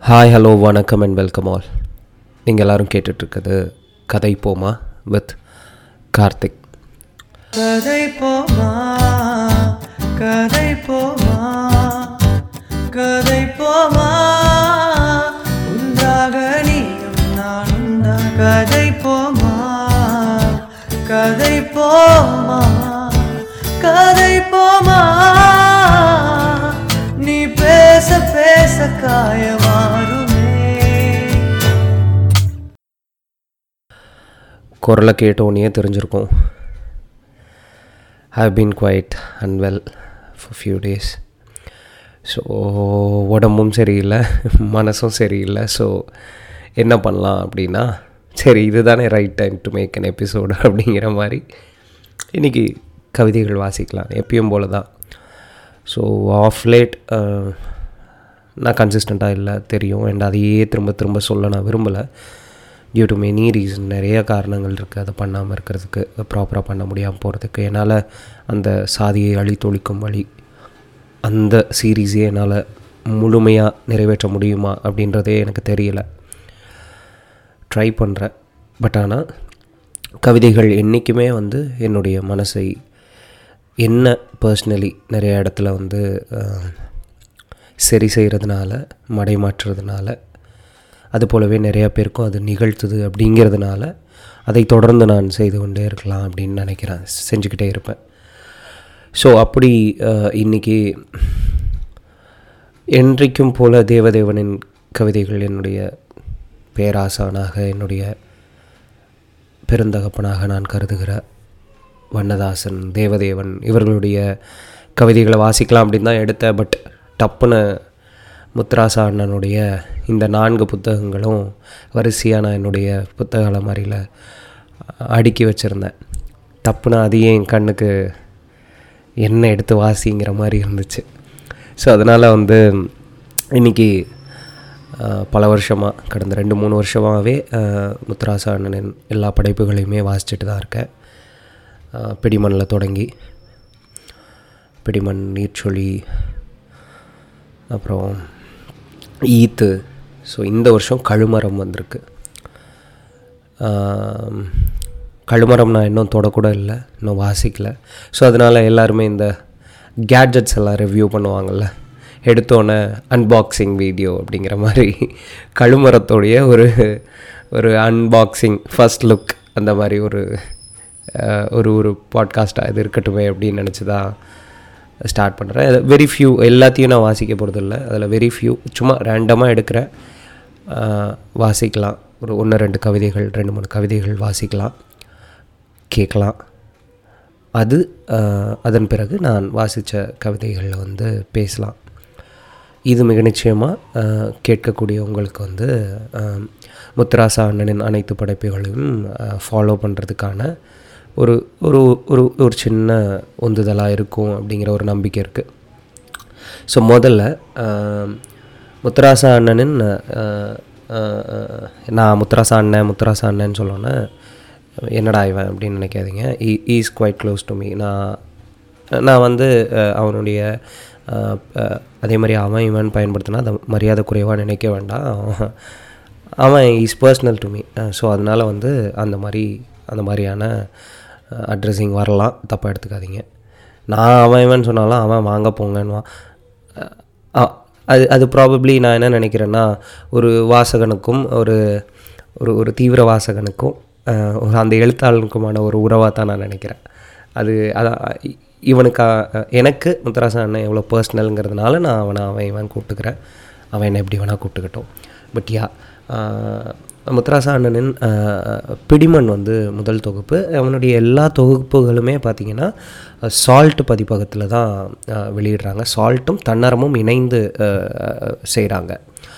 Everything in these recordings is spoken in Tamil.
ஹாய் ஹலோ வணக்கம் அண்ட் வெல்கம் ஆல் நீங்கள் எல்லாரும் கேட்டுட்ருக்குது கதை போமா வித் கார்த்திக் கதை போமா கதை போமா கதை போமா ஒன்றாக நீயும் நானும் தான் கதை போமா கதை போமா கதை போமா நீ பேச பேச காயமாறுமே குரலை கேட்டோன்னே தெரிஞ்சிருக்கும் how been quite unwell for few days so உடம்பும் சரியில்லை மனசும் சரியில்லை ஸோ என்ன பண்ணலாம் அப்படின்னா சரி இதுதானே right time to make an episode அப்படிங்கிற மாதிரி இன்றைக்கி கவிதைகள் வாசிக்கலாம் எப்பயும் போல தான் ஸோ ஆஃப் லேட் நான் கன்சிஸ்டண்ட்டாக இல்லை தெரியும் அண்ட் அதையே திரும்ப திரும்ப சொல்ல நான் விரும்பலை டியூ டு மெனி ரீசன் நிறைய காரணங்கள் இருக்குது அதை பண்ணாமல் இருக்கிறதுக்கு ப்ராப்பராக பண்ண முடியாமல் போகிறதுக்கு என்னால் அந்த சாதியை அழித்தொழிக்கும் வழி அந்த சீரீஸே என்னால் முழுமையாக நிறைவேற்ற முடியுமா அப்படின்றதே எனக்கு தெரியல ட்ரை பண்ணுறேன் பட் ஆனால் கவிதைகள் என்றைக்குமே வந்து என்னுடைய மனசை என்ன பர்சனலி நிறைய இடத்துல வந்து அஹ், சரி செய்கிறதுனால மடைமாற்றுறதுனால அது போலவே நிறையா பேருக்கும் அது நிகழ்த்துது அப்படிங்கிறதுனால அதை தொடர்ந்து நான் செய்து கொண்டே இருக்கலாம் அப்படின்னு நினைக்கிறேன் செஞ்சுக்கிட்டே இருப்பேன் ஸோ அப்படி அஹ், இன்னைக்கு என்றைக்கும் போல தேவதேவனின் கவிதைகள் என்னுடைய பேராசானாக என்னுடைய பெருந்தகப்பனாக நான் கருதுகிற வண்ணதாசன் தேவதேவன் இவர்களுடைய கவிதைகளை வாசிக்கலாம் அப்படின்னு தான் எடுத்தேன் பட் டப்புன்னு முத்ராசா அண்ணனுடைய இந்த நான்கு புத்தகங்களும் வரிசையாக நான் என்னுடைய புத்தக அலமாரியில் அடுக்கி வச்சுருந்தேன் டப்புன்னு அதையே என் கண்ணுக்கு என்ன எடுத்து வாசிங்கிற மாதிரி இருந்துச்சு ஸோ அதனால் வந்து இன்றைக்கி பல வருஷமாக கடந்த ரெண்டு மூணு வருஷமாகவே முத்துராசா அண்ணனின் எல்லா படைப்புகளையுமே வாசிச்சுட்டு தான் இருக்கேன் அஹ், பிடிமண்ணில் தொடங்கி பிடிமண் நீர்ச்சொலி அப்புறம் ஈத்து ஸோ இந்த வருஷம் கழுமரம் வந்திருக்கு ஆம், கழுமரம் நான் இன்னும் தொடக்கூட இல்லை இன்னும் வாசிக்கல ஸோ அதனால் எல்லாருமே இந்த கேட்ஜெட்ஸ் எல்லாம் ரிவ்யூ பண்ணுவாங்கள்ல எடுத்தோன்னே அன்பாக்சிங் வீடியோ அப்படிங்கிற மாதிரி கழுமரத்தோடைய ஒரு ஒரு அன்பாக்சிங் ஃபர்ஸ்ட் லுக் அந்த மாதிரி ஒரு அஹ், ஒரு ஒரு பாட்காஸ்ட்டாக இது இருக்கட்டுமே அப்படின்னு நினச்சி தான் ஸ்டார்ட் பண்ணுறேன் வெரி ஃபியூ எல்லாத்தையும் நான் வாசிக்க போகிறதில்ல அதில் வெரி ஃபியூ சும்மா ரேண்டமாக எடுக்கிறேன் ஆஹ், வாசிக்கலாம் ஒரு ஒன்று ரெண்டு கவிதைகள் ரெண்டு மூணு கவிதைகள் வாசிக்கலாம் கேட்கலாம் அது ஆஹ், அதன் பிறகு நான் வாசித்த கவிதைகளில் வந்து பேசலாம் இது மிக நிச்சயமாக கேட்கக்கூடிய உங்களுக்கு வந்து ஆஹ், முத்துராசா அண்ணனின் அனைத்து படைப்புகளையும் ஃபாலோ பண்ணுறதுக்கான ஒரு ஒரு ஒரு ஒரு சின்ன உந்துதலாக இருக்கும் அப்படிங்கிற ஒரு நம்பிக்கை இருக்குது ஸோ முதல்ல ஆஹ், முத்துராசா அண்ணனின் ஆஹ், ஆஹ், நான் முத்துராசா அண்ணன் முத்துராசா அண்ணன் சொல்லோன்னே என்னடா இவன் அப்படின்னு நினைக்காதீங்க he is quite close to me நான் நான் வந்து அஹ், அவனுடைய அஹ், அஹ், அதே மாதிரி அவன் இவன் பயன்படுத்தினா அதை மரியாதை குறைவாக நினைக்க வேண்டாம் அவன் அவன் is personal to me so அதனால் வந்து அந்த மாதிரி அந்த மாதிரியான அட்ரஸிங் வரலாம் தப்பாக எடுத்துக்காதீங்க நான் அவன் இவன் சொன்னாலும் அவன் வாங்க போங்கன்னுவான் அஹ், அது அது ப்ராபப்ளி நான் என்ன நினைக்கிறேன்னா ஒரு வாசகனுக்கும் ஒரு ஒரு ஒரு தீவிர வாசகனுக்கும் அஹ், ஒரு அந்த எழுத்தாளனுக்குமான ஒரு உறவாக தான் நான் நினைக்கிறேன் அது அதான் இ- இவனுக்கு அஹ், எனக்கு முத்தராசன் அண்ணன் எவ்வளோ பர்சனலுங்கிறதுனால நான் அவனை அவன் இவன் கூப்பிட்டுக்கிறேன் அவன் என்ன எப்படி வேணால் கூப்பிட்டுக்கட்டும் பட் யா முத்தராசா அண்ணனின் அஹ், பிடிமண் வந்து முதல் தொகுப்பு அவனுடைய எல்லா தொகுப்புகளுமே பார்த்திங்கன்னா சால்ட் பதிப்பகத்தில் தான் அஹ், வெளியிடுறாங்க சால்ட்டும் தன்னரமும் இணைந்து செய்கிறாங்க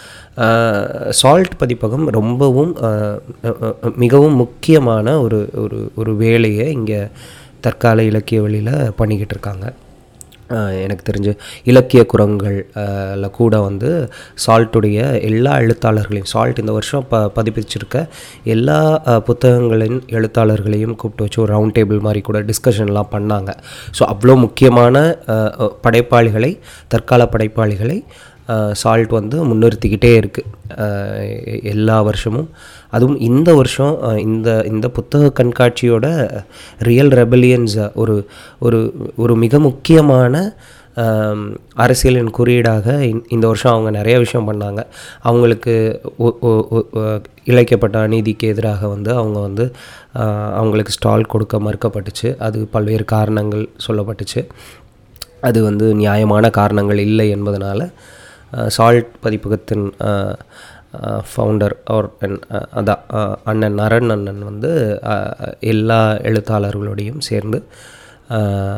சால்ட் பதிப்பகம் ரொம்பவும் அஹ், அஹ், அஹ், மிகவும் முக்கியமான ஒரு ஒரு ஒரு வேலையை இங்கே தற்கால இலக்கிய வழியில் பண்ணிக்கிட்டு இருக்காங்க அஹ், எனக்கு தெரிஞ்சு இலக்கிய குரங்கள் அஹ், ல கூட வந்து சால்ட்டுடைய எல்லா எழுத்தாளர்களையும் சால்ட் இந்த வருஷம் ப பதிப்பிச்சிருக்க எல்லா அஹ், புத்தகங்களின் எழுத்தாளர்களையும் கூப்பிட்டு வச்சு ஒரு ரவுண்ட் டேபிள் மாதிரி கூட டிஸ்கஷன்லாம் பண்ணாங்க ஸோ அவ்வளோ முக்கியமான அஹ், அஹ், படைப்பாளிகளை தற்கால படைப்பாளிகளை சால்ட் வந்து முன்னிறுத்திக்கிட்டே இருக்குது எல்லா வருஷமும் அதுவும் இந்த வருஷம் அஹ், இந்த இந்த புத்தக கண்காட்சியோட ரியல் ரெபலியன்ஸ் ஒரு ஒரு ஒரு மிக முக்கியமான ஆம், அரசியலின் குறியீடாக இந்த- இந்த வருஷம் அவங்க நிறைய விஷயம் பண்ணாங்க அவங்களுக்கு ஒ- ஒ- ஒ- ஒ- இழைக்கப்பட்ட அநீதிக்கு எதிராக வந்து அவங்க வந்து ஆ, அவங்களுக்கு ஸ்டால் கொடுக்க மறுக்கப்பட்டுச்சு அது பல்வேறு காரணங்கள் சொல்லப்பட்டுச்சு அது வந்து நியாயமான காரணங்கள் இல்லை என்பதனால சால்ட் பதிப்பகத்தின் ஃபவுண்டர் அவர் அதான் ஆ, அண்ணன் நரன் அண்ணன் வந்து ஆ, எல்லா எழுத்தாளர்களோடையும் சேர்ந்து ஆ,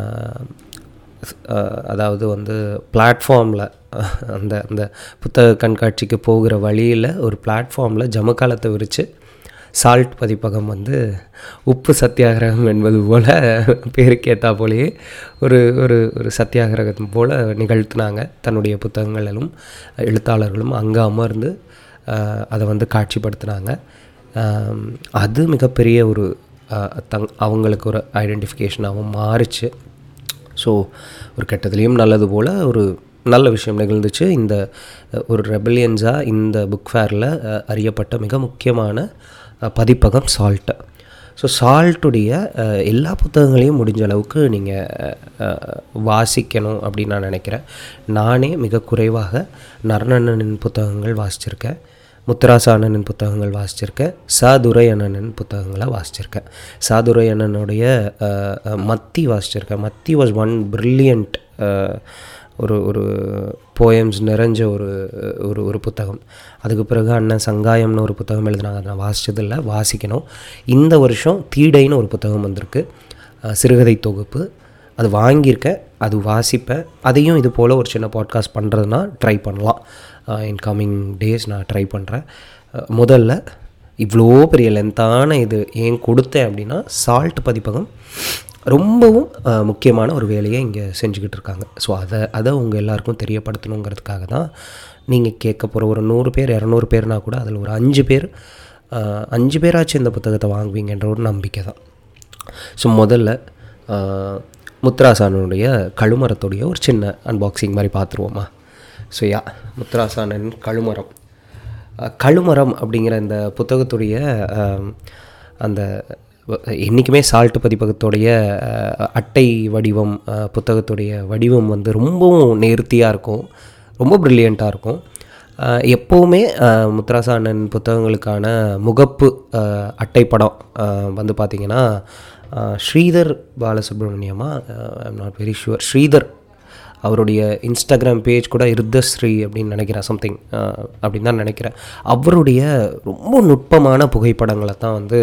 அஹ் அதாவது வந்து பிளாட்ஃபார்மில் அந்த அந்த புத்தக கண்காட்சிக்கு போகிற வழியில் ஒரு பிளாட்ஃபார்மில் ஜமக்காலத்தை விரித்து சால்ட் பதிப்பகம் வந்து உப்பு சத்தியாகிரகம் என்பது போல் பேருக்கு ஏற்றா போலேயே ஒரு ஒரு ஒரு சத்தியாகிரகம் போல் நிகழ்த்தினாங்க தன்னுடைய புத்தகங்களிலும் எழுத்தாளர்களும் அங்கே அமர்ந்து அஹ், அதை வந்து காட்சிப்படுத்தினாங்க ஆம், அது மிகப்பெரிய ஒரு அஹ், தங் அவங்களுக்கு ஒரு ஐடென்டிஃபிகேஷனாகவும் மாறுச்சு ஸோ ஒரு கெட்டதுலேயும் நல்லது போல் ஒரு நல்ல விஷயம் நிகழ்ந்துச்சு இந்த அஹ், ஒரு ரெபலியன்ஸாக இந்த புக் ஃபேரில் அறியப்பட்ட மிக முக்கியமான அஹ், பதிப்பகம் சால்ட்டு ஸோ சால்ட்டுடைய அஹ், எல்லா புத்தகங்களையும் முடிஞ்ச அளவுக்கு நீங்கள் வாசிக்கணும் அப்படின்னு நான் நினைக்கிறேன் நானே மிக குறைவாக நரணனின் புத்தகங்கள் வாசிச்சிருக்கேன் முத்துராச அண்ணனின் புத்தகங்கள் வாசிச்சிருக்கேன் சாதுரை அண்ணனின் புத்தகங்களை வாசிச்சிருக்கேன் சாதுரை அண்ணனுடைய அஹ், அஹ், மத்தி வாசிச்சிருக்கேன் மத்தி வாஸ் ஒன் பிரில்லியண்ட் ஒரு ஒரு போயம்ஸ் நிறைஞ்ச ஒரு ஒரு ஒரு புத்தகம் அதுக்கு பிறகு அண்ணன் சங்காயம்னு ஒரு புத்தகம் எழுதினாங்க அதை நான் வாசிச்சதில்லை வாசிக்கணும் இந்த வருஷம் தீடைன்னு ஒரு புத்தகம் வந்திருக்கு அஹ், சிறுகதை தொகுப்பு அது வாங்கியிருக்கேன் அது வாசிப்பேன் அதையும் இது போல் ஒரு சின்ன பாட்காஸ்ட் பண்ணுறதுனா ட்ரை பண்ணலாம் இன் கம்மிங் டேஸ் நான் ட்ரை பண்ணுறேன் முதல்ல இவ்வளோ பெரிய லென்த்தான இது ஏன் கொடுத்தேன் அப்படின்னா சால்ட் பதிப்பகம் ரொம்பவும் அஹ், முக்கியமான ஒரு வேலையை இங்கே செஞ்சுக்கிட்டு இருக்காங்க ஸோ அதை அதை உங்கள் எல்லாருக்கும் தெரியப்படுத்தணுங்கிறதுக்காக தான் நீங்கள் கேட்க போகிற ஒரு நூறு பேர் இரநூறு பேர்னா கூட அதில் ஒரு அஞ்சு பேர் அஹ், அஞ்சு பேராச்சும் இந்த புத்தகத்தை வாங்குவீங்கன்ற ஒரு நம்பிக்கை தான் ஸோ முதல்ல ஆஹ், முத்ராசானனுடைய கழுமரத்துடைய ஒரு சின்ன அன்பாக்சிங் மாதிரி பார்த்துருவோமா ஸோ யா முத்ராசானன் கழுமரம் அஹ், கழுமரம் அப்படிங்கிற இந்த புத்தகத்துடைய ஆம், அந்த என்றைக்குமே சால்ட் பதிப்பகத்துடைய அஹ், அட்டை வடிவம் அஹ், புத்தகத்துடைய வடிவம் வந்து ரொம்பவும் நேர்த்தியாக இருக்கும் ரொம்ப ப்ரில்லியண்ட்டாக இருக்கும் அஹ், எப்போவுமே அஹ், முத்துராசா அண்ணன் புத்தகங்களுக்கான முகப்பு அஹ், அட்டைப்படம் அஹ், வந்து பார்த்திங்கன்னா அஹ், ஸ்ரீதர் பாலசுப்ரமணியமா I'm not very sure Sridhar அவருடைய இன்ஸ்டாகிராம் பேஜ் கூட இருத்தஸ்ரீ அப்படின்னு நினைக்கிறேன் சம்திங் அப்படின்னு தான் நினைக்கிறேன் அவருடைய ரொம்ப நுட்பமான புகைப்படங்களை தான் வந்து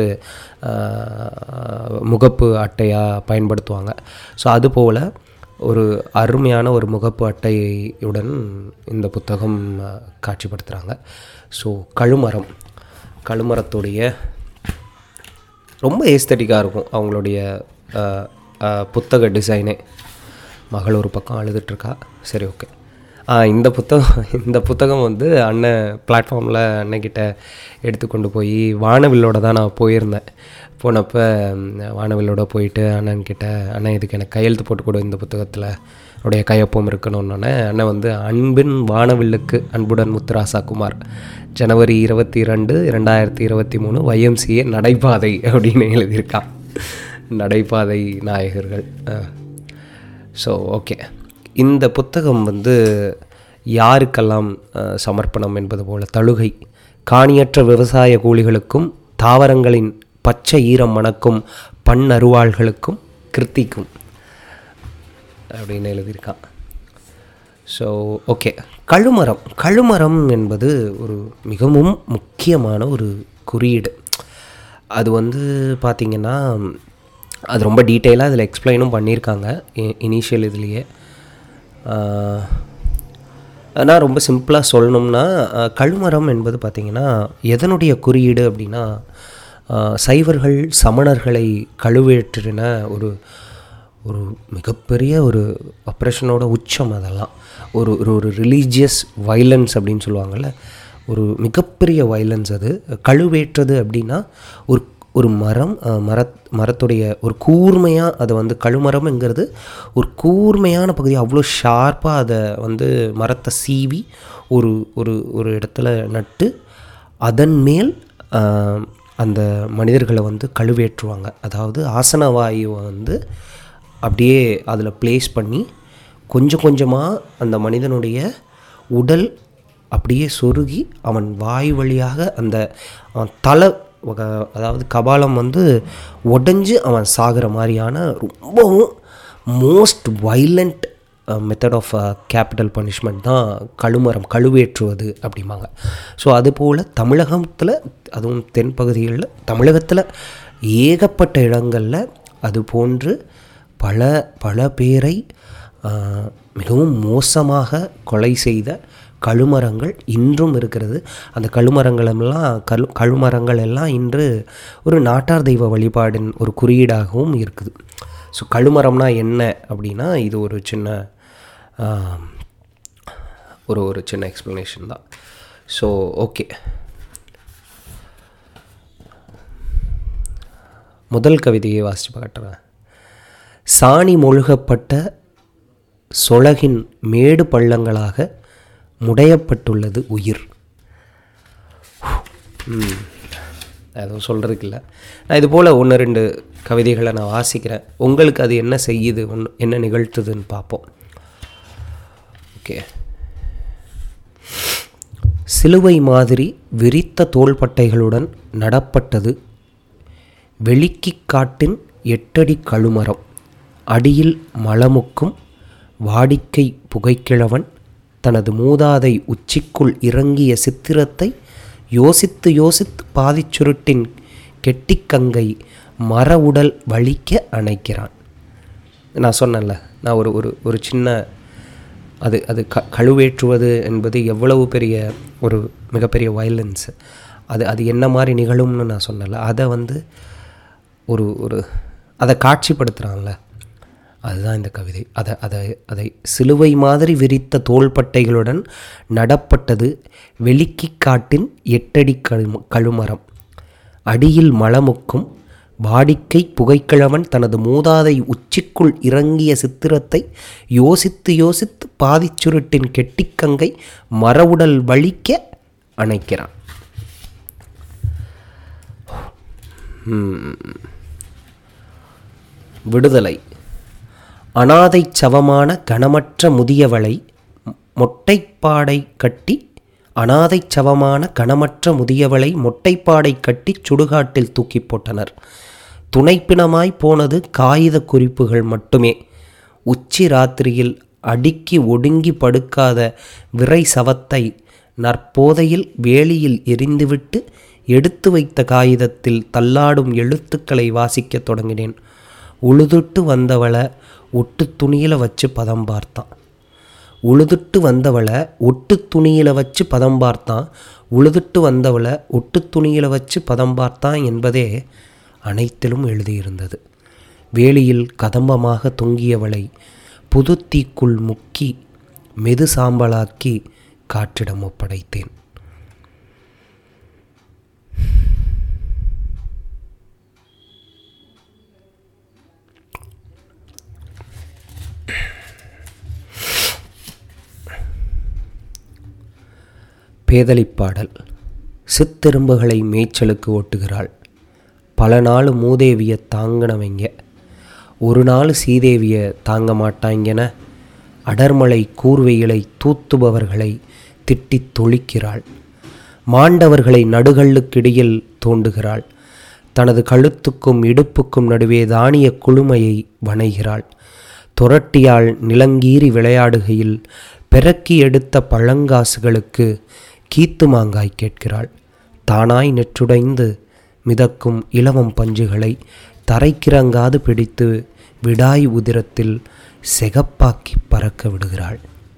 அஹ், முகப்பு அட்டையாக பயன்படுத்துவாங்க ஸோ அதுபோல் ஒரு அருமையான ஒரு முகப்பு அட்டையுடன் இந்த புத்தகம் அஹ், காட்சிப்படுத்துகிறாங்க ஸோ கழுமரம் கழுமரத்துடைய ரொம்ப ஏஸ்தட்டிக்காக இருக்கும் அவங்களுடைய அஹ், அஹ், புத்தக டிசைனே மகள் ஒரு பக்கம் அழுதுட்ருக்கா சரி ஓகே இந்த புத்தகம் இந்த புத்தகம் வந்து அண்ணன் பிளாட்ஃபார்மில் அண்ணன்கிட்ட எடுத்துக்கொண்டு போய் வானவில்லோட தான் நான் போயிருந்தேன் போனப்போ வானவில்லோட போயிட்டு அண்ணன்கிட்ட அண்ணன் இதுக்கு எனக்கு கையெழுத்து போட்டு கொடு இந்த புத்தகத்தில் உடைய கையொப்பம் இருக்கணுன்னொன்னே அண்ணன் வந்து அன்பின் வானவில்லுக்கு அன்புடன் முத்துராசா குமார் ஜனவரி இருபத்தி ரெண்டு ரெண்டாயிரத்தி இருபத்தி மூணு YMCA நடைபாதை அப்படின்னு எழுதியிருக்கான் நடைபாதை நாயகர்கள் ஸோ ஓகே இந்த புத்தகம் வந்து யாருக்கெல்லாம் அஹ், சமர்ப்பணம் என்பது போல தழுகை காணியற்ற விவசாய கூலிகளுக்கும் தாவரங்களின் பச்சை ஈரம் மணக்கும் பன்னருவாள்களுக்கும் கிருத்திக்கும் அப்படின்னு எழுதியிருக்கான் ஸோ ஓகே கழுமரம் கழுமரம் என்பது ஒரு மிகவும் முக்கியமான ஒரு குறியீடு அது வந்து பார்த்திங்கன்னா அது ரொம்ப டீட்டெயிலாக அதில் எக்ஸ்பிளைனும் பண்ணியிருக்காங்க இனிஷியல் இதுலேயே ஆனால் ரொம்ப சிம்பிளாக சொல்லணும்னா அஹ், கழுமரம் என்பது பார்த்திங்கன்னா எதனுடைய குறியீடு அப்படின்னா அஹ், சைவர்கள் சமணர்களை கழுவேற்றின ஒரு ஒரு மிகப்பெரிய ஒரு ஆப்ரேஷனோட உச்சம் அதெல்லாம் ஒரு ஒரு ஒரு ரிலீஜியஸ் வைலன்ஸ் அப்படின்னு சொல்லுவாங்கள்ல ஒரு மிகப்பெரிய வைலன்ஸ் அது கழுவேற்றது அப்படின்னா ஒரு ஒரு மரம் அஹ், மரத் மரத்துடைய ஒரு கூர்மையாக அதை வந்து கழுமரம்ங்கிறது ஒரு கூர்மையான பகுதி அவ்வளோ ஷார்ப்பாக அதை வந்து மரத்தை சீவி ஒரு ஒரு ஒரு இடத்துல நட்டு அதன் மேல் ஆஹ், அந்த மனிதர்களை வந்து கழுவேற்றுவாங்க அதாவது ஆசன வாயுவை வந்து அப்படியே அதில் ப்ளேஸ் பண்ணி கொஞ்சம் கொஞ்சமாக அந்த மனிதனுடைய உடல் அப்படியே சொருகி அவன் வாய் வழியாக அந்த அவன் தலை வக- அதாவது கபாலம் வந்து உடஞ்சி அவன் சாகிற மாதிரியான ரொம்பவும் most violent method of capital punishment தான் கழுமரம் கழுவேற்றுவது அப்படிம்பாங்க ஸோ அதுபோல் தமிழகத்தில் அதுவும் தென் பகுதிகளில் தமிழகத்தில் ஏகப்பட்ட இடங்களில் அது போன்று பல பல பேரை ஆஹ், மிகவும் மோசமாக கொலை செய்த கழுமரங்கள் இன்றும் இருக்கிறது அந்த கழுமரங்களெல்லாம் கழு கழுமரங்கள் எல்லாம் இன்று ஒரு நாட்டார் தெய்வ வழிபாடின் ஒரு குறியீடாகவும் இருக்குது ஸோ கழுமரம்னா என்ன அப்படின்னா இது ஒரு சின்ன ஆஹ், ஒரு ஒரு சின்ன எக்ஸ்ப்ளனேஷன் தான் ஸோ ஓகே முதல் கவிதையை வாசித்து காட்டுறேன் சாணி மொழுகப்பட்ட சொலகின் மேடு பள்ளங்களாக முடையப்பட்டுள்ளது உயிர் ம், எதுவும் சொல்கிறதுக்கு இல்லை நான் இது போல் ஒன்று ரெண்டு கவிதைகளை நான் வாசிக்கிறேன் உங்களுக்கு அது என்ன செய்யுது ஒன்று என்ன நிகழ்த்துதுன்னு பார்ப்போம் ஓகே சிலுவை மாதிரி விரித்த தோள்பட்டைகளுடன் நடப்பட்டது வெளிக்கிக் காட்டின் எட்டடி கழுமரம் அடியில் மலமுக்கும் வாடிக்கை புகைக்கிழவன் தனது மூதாதை உச்சிக்குள் இறங்கிய சித்திரத்தை யோசித்து யோசித்து பாதிச் சுருட்டின் கெட்டிக்கங்கை மர உடல் வலிக்க அணைக்கிறான் நான் சொன்னேன்ல நான் ஒரு ஒரு ஒரு சின்ன அது அது க கழுவேற்றுவது என்பது எவ்வளவு பெரிய ஒரு மிகப்பெரிய வயலன்ஸ் அது அது என்ன மாதிரி நிகழும்னு நான் சொன்னேன்ல அதை வந்து ஒரு ஒரு அதை காட்சிப்படுத்துகிறான்ல அதுதான் இந்த கவிதை அதை அதை அதை சிலுவை மாதிரி விரித்த தோள்பட்டைகளுடன் நடப்பட்டது வெளிக்கிக் காட்டின் எட்டடி கழு கழுமரம் அடியில் மலமுக்கும் வாடிக்கை புகைக்கிழவன் தனது மூதாதை உச்சிக்குள் இறங்கிய சித்திரத்தை யோசித்து யோசித்து பாதிச்சுருட்டின் கெட்டிக்கங்கை மரவுடல் வலிக்க அணைக்கிறான் ம். விடுதலை அனாதைச் சவமான கனமற்ற முதியவளை மொட்டைப்பாடை கட்டி அனாதைச் சவமான கனமற்ற முதியவளை மொட்டைப்பாடை கட்டி சுடுகாட்டில் தூக்கி போட்டனர் துணைப்பிணமாய் போனது காகித குறிப்புகள் மட்டுமே உச்சி ராத்திரியில் அடுக்கி ஒடுங்கி படுக்காத விரை சவத்தை நற்போதையில் வேலியில் எரிந்துவிட்டு எடுத்து வைத்த காகிதத்தில் தள்ளாடும் எழுத்துக்களை வாசிக்கத் தொடங்கினேன் உழுதுட்டு வந்தவளை ஒட்டு துணியில் வச்சு பதம் பார்த்தான் உழுதுட்டு வந்தவளை ஒட்டு துணியில் வச்சு பதம் பார்த்தான் உழுதுட்டு வந்தவளை ஒட்டு துணியில் வச்சு பதம் பார்த்தான் என்பதே அனைத்திலும் எழுதியிருந்தது வேலியில் கதம்பமாக தொங்கியவளை புது தீக்குள் முக்கி மெது சாம்பலாக்கி காற்றிடம் ஒப்படைத்தேன் பேதலிப்பாடல் சித்தெரும்புகளை மேய்ச்சலுக்கு ஓட்டுகிறாள் பல நாள் மூதேவிய தாங்கினவங்க ஒரு நாள் சீதேவிய தாங்க மாட்டாங்கன அடர்மலை கூர்வைகளை தூத்துபவர்களை திட்டித் தொளிக்கிறாள் மாண்டவர்களை நடுகல்லுக்கிடையில் தோண்டுகிறாள் தனது கழுத்துக்கும் இடுப்புக்கும் நடுவே தானிய குழுமையை வணைகிறாள் துரட்டியால் நிலங்கீறி விளையாடுகையில் பெரக்கி எடுத்த பழங்காசுகளுக்கு கீத்து மாங்காய் கேட்கிறாள் தானாய் நெற்றுடைந்து மிதக்கும் இலவம் பஞ்சுகளை தரைக்கிறங்காது பிடித்து விடாய் உதிரத்தில் செகப்பாக்கி பறக்க விடுகிறாள்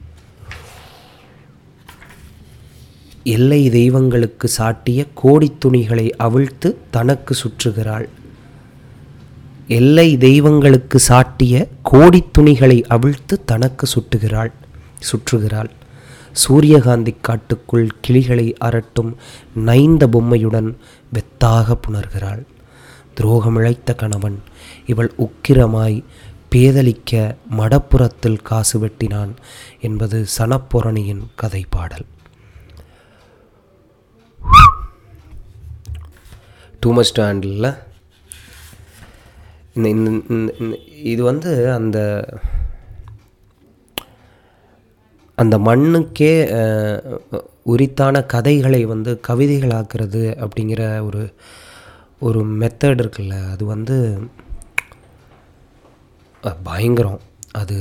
எல்லை தெய்வங்களுக்கு சாட்டிய கோடித் துணிகளை அவிழ்த்து தனக்கு சுற்றுகிறாள் எல்லை தெய்வங்களுக்கு சாட்டிய கோடித் துணிகளை அவிழ்த்து தனக்கு சுட்டுகிறாள் சுற்றுகிறாள் சூரியகாந்தி காட்டுக்குள் கிளிகளை அரட்டும் நைந்த பொம்மையுடன் வெத்தாக புணர்கிறாள் துரோகமிழைத்த கணவன் இவள் உக்கிரமாய் பேதலிக்க மடப்புறத்தில் காசு வெட்டினான் என்பது சனப்புரணியின் கதை பாடல் டூ மச் டு ஹேண்டில் இந்த இந்த இந்த- இந்த- இது வந்து அந்த அந்த மண்ணுக்கே அஹ், உரித்தான கதைகளை வந்து கவிதைகளாக்குறது அப்படிங்கிற ஒரு ஒரு மெத்தட் இருக்குல்ல அது வந்து அஹ், பயங்கரம் அது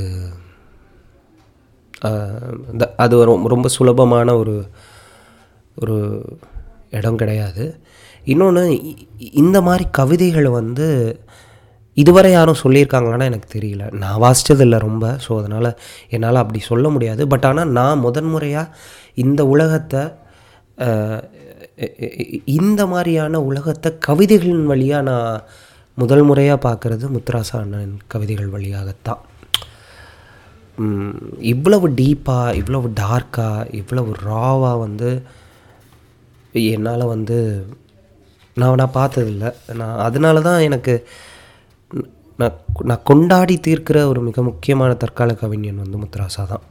அஹ், இந்த- அது ரொம்ப ரொம்ப சுலபமான ஒரு ஒரு இடம் கிடையாது இன்னொன்று இந்த மாதிரி கவிதைகளை வந்து இதுவரை யாரும் சொல்லியிருக்காங்களான்னு எனக்கு தெரியல நான் வாசித்ததில்லை ரொம்ப ஸோ அதனால் என்னால் அப்படி சொல்ல முடியாது பட் ஆனால் நான் முதன்முறையாக இந்த உலகத்தை அஹ், இ- இ- இந்த மாதிரியான உலகத்தை கவிதைகளின் வழியாக நான் முதல் முறையாக பார்க்குறது முத்துராசா அண்ணன் கவிதைகள் வழியாகத்தான் ம், இவ்வளவு டீப்பாக இவ்வளவு டார்க்காக இவ்வளவு ராவாக வந்து என்னால் வந்து நான் நான் பார்த்ததில்ல நான் அதனால தான் எனக்கு ந- நான் நான் கொண்டாடி தீர்க்கிற ஒரு மிக முக்கியமான தற்கால கவிஞன் வந்து முத்துராசா தான்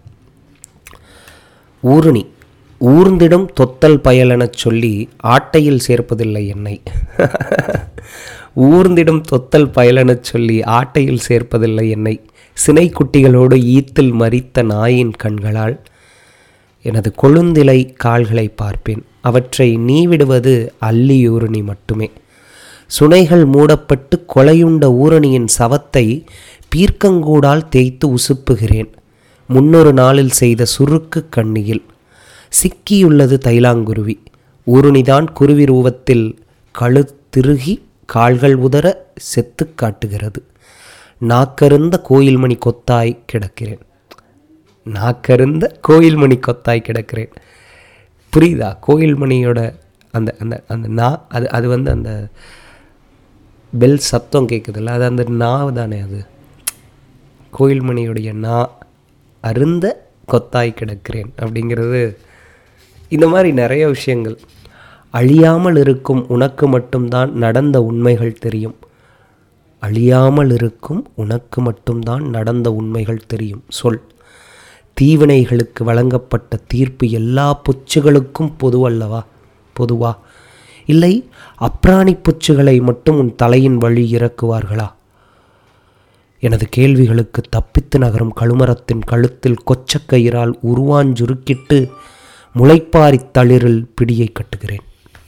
ஊருணி ஊர்ந்திடும் தொத்தல் பயலெனச் சொல்லி ஆட்டையில் சேர்ப்பதில்லை என்னை ஊர்ந்திடும் தொத்தல் பயலெனச் சொல்லி ஆட்டையில் சேர்ப்பதில்லை என்னை சினை குட்டிகளோடு ஈத்தில் மரித்த நாயின் கண்களால் எனது கொழுந்திலை கால்களை பார்ப்பேன் அவற்றை நீ விடுவது அல்லி ஊரணி மட்டுமே சுனைகள் மூடப்பட்டு கொலையுண்ட ஊரணியின் சவத்தை பீர்க்கங்கூடால் தேய்த்து உசுப்புகிறேன் முன்னொரு நாளில் செய்த சுருக்கு கண்ணியில் சிக்கியுள்ளது தைலாங்குருவி ஊருணிதான் குருவி ரூபத்தில் கழுத்திருகி கால்கள் உதற செத்து காட்டுகிறது நாக்கருந்த கோயில்மணி கொத்தாய் கிடக்கிறேன் நாக்கருந்த கோயில்மணி கொத்தாய் கிடக்கிறேன் புரியுதா கோயில்மணியோட அந்த அந்த அந்த நா அது அது வந்து அந்த பெல் சத்தம் கேட்குதுல்ல அது அந்த நாவு தானே அது கோயில்மணியுடைய நா அருந்த கொத்தாய் கிடக்கிறேன் அப்படிங்கிறது இந்த மாதிரி நிறைய விஷயங்கள் அழியாமல் இருக்கும் உனக்கு மட்டும்தான் நடந்த உண்மைகள் தெரியும் அழியாமல் இருக்கும் உனக்கு மட்டும்தான் நடந்த உண்மைகள் தெரியும் சொல் தீவினைகளுக்கு வழங்கப்பட்ட தீர்ப்பு எல்லா புச்சுகளுக்கும் பொதுவல்லவா பொதுவா இல்லை அப்ராணி புச்சுகளை மட்டும் உன் தலையின் வழி இறக்குவார்களா எனது கேள்விகளுக்கு தப்பித்து நகரும் கழுமரத்தின் கழுத்தில் கொச்சக்கயிறால் உருவாஞ்சுருக்கிட்டு முளைப்பாரித் தளிரில் பிடியை கட்டுகிறேன்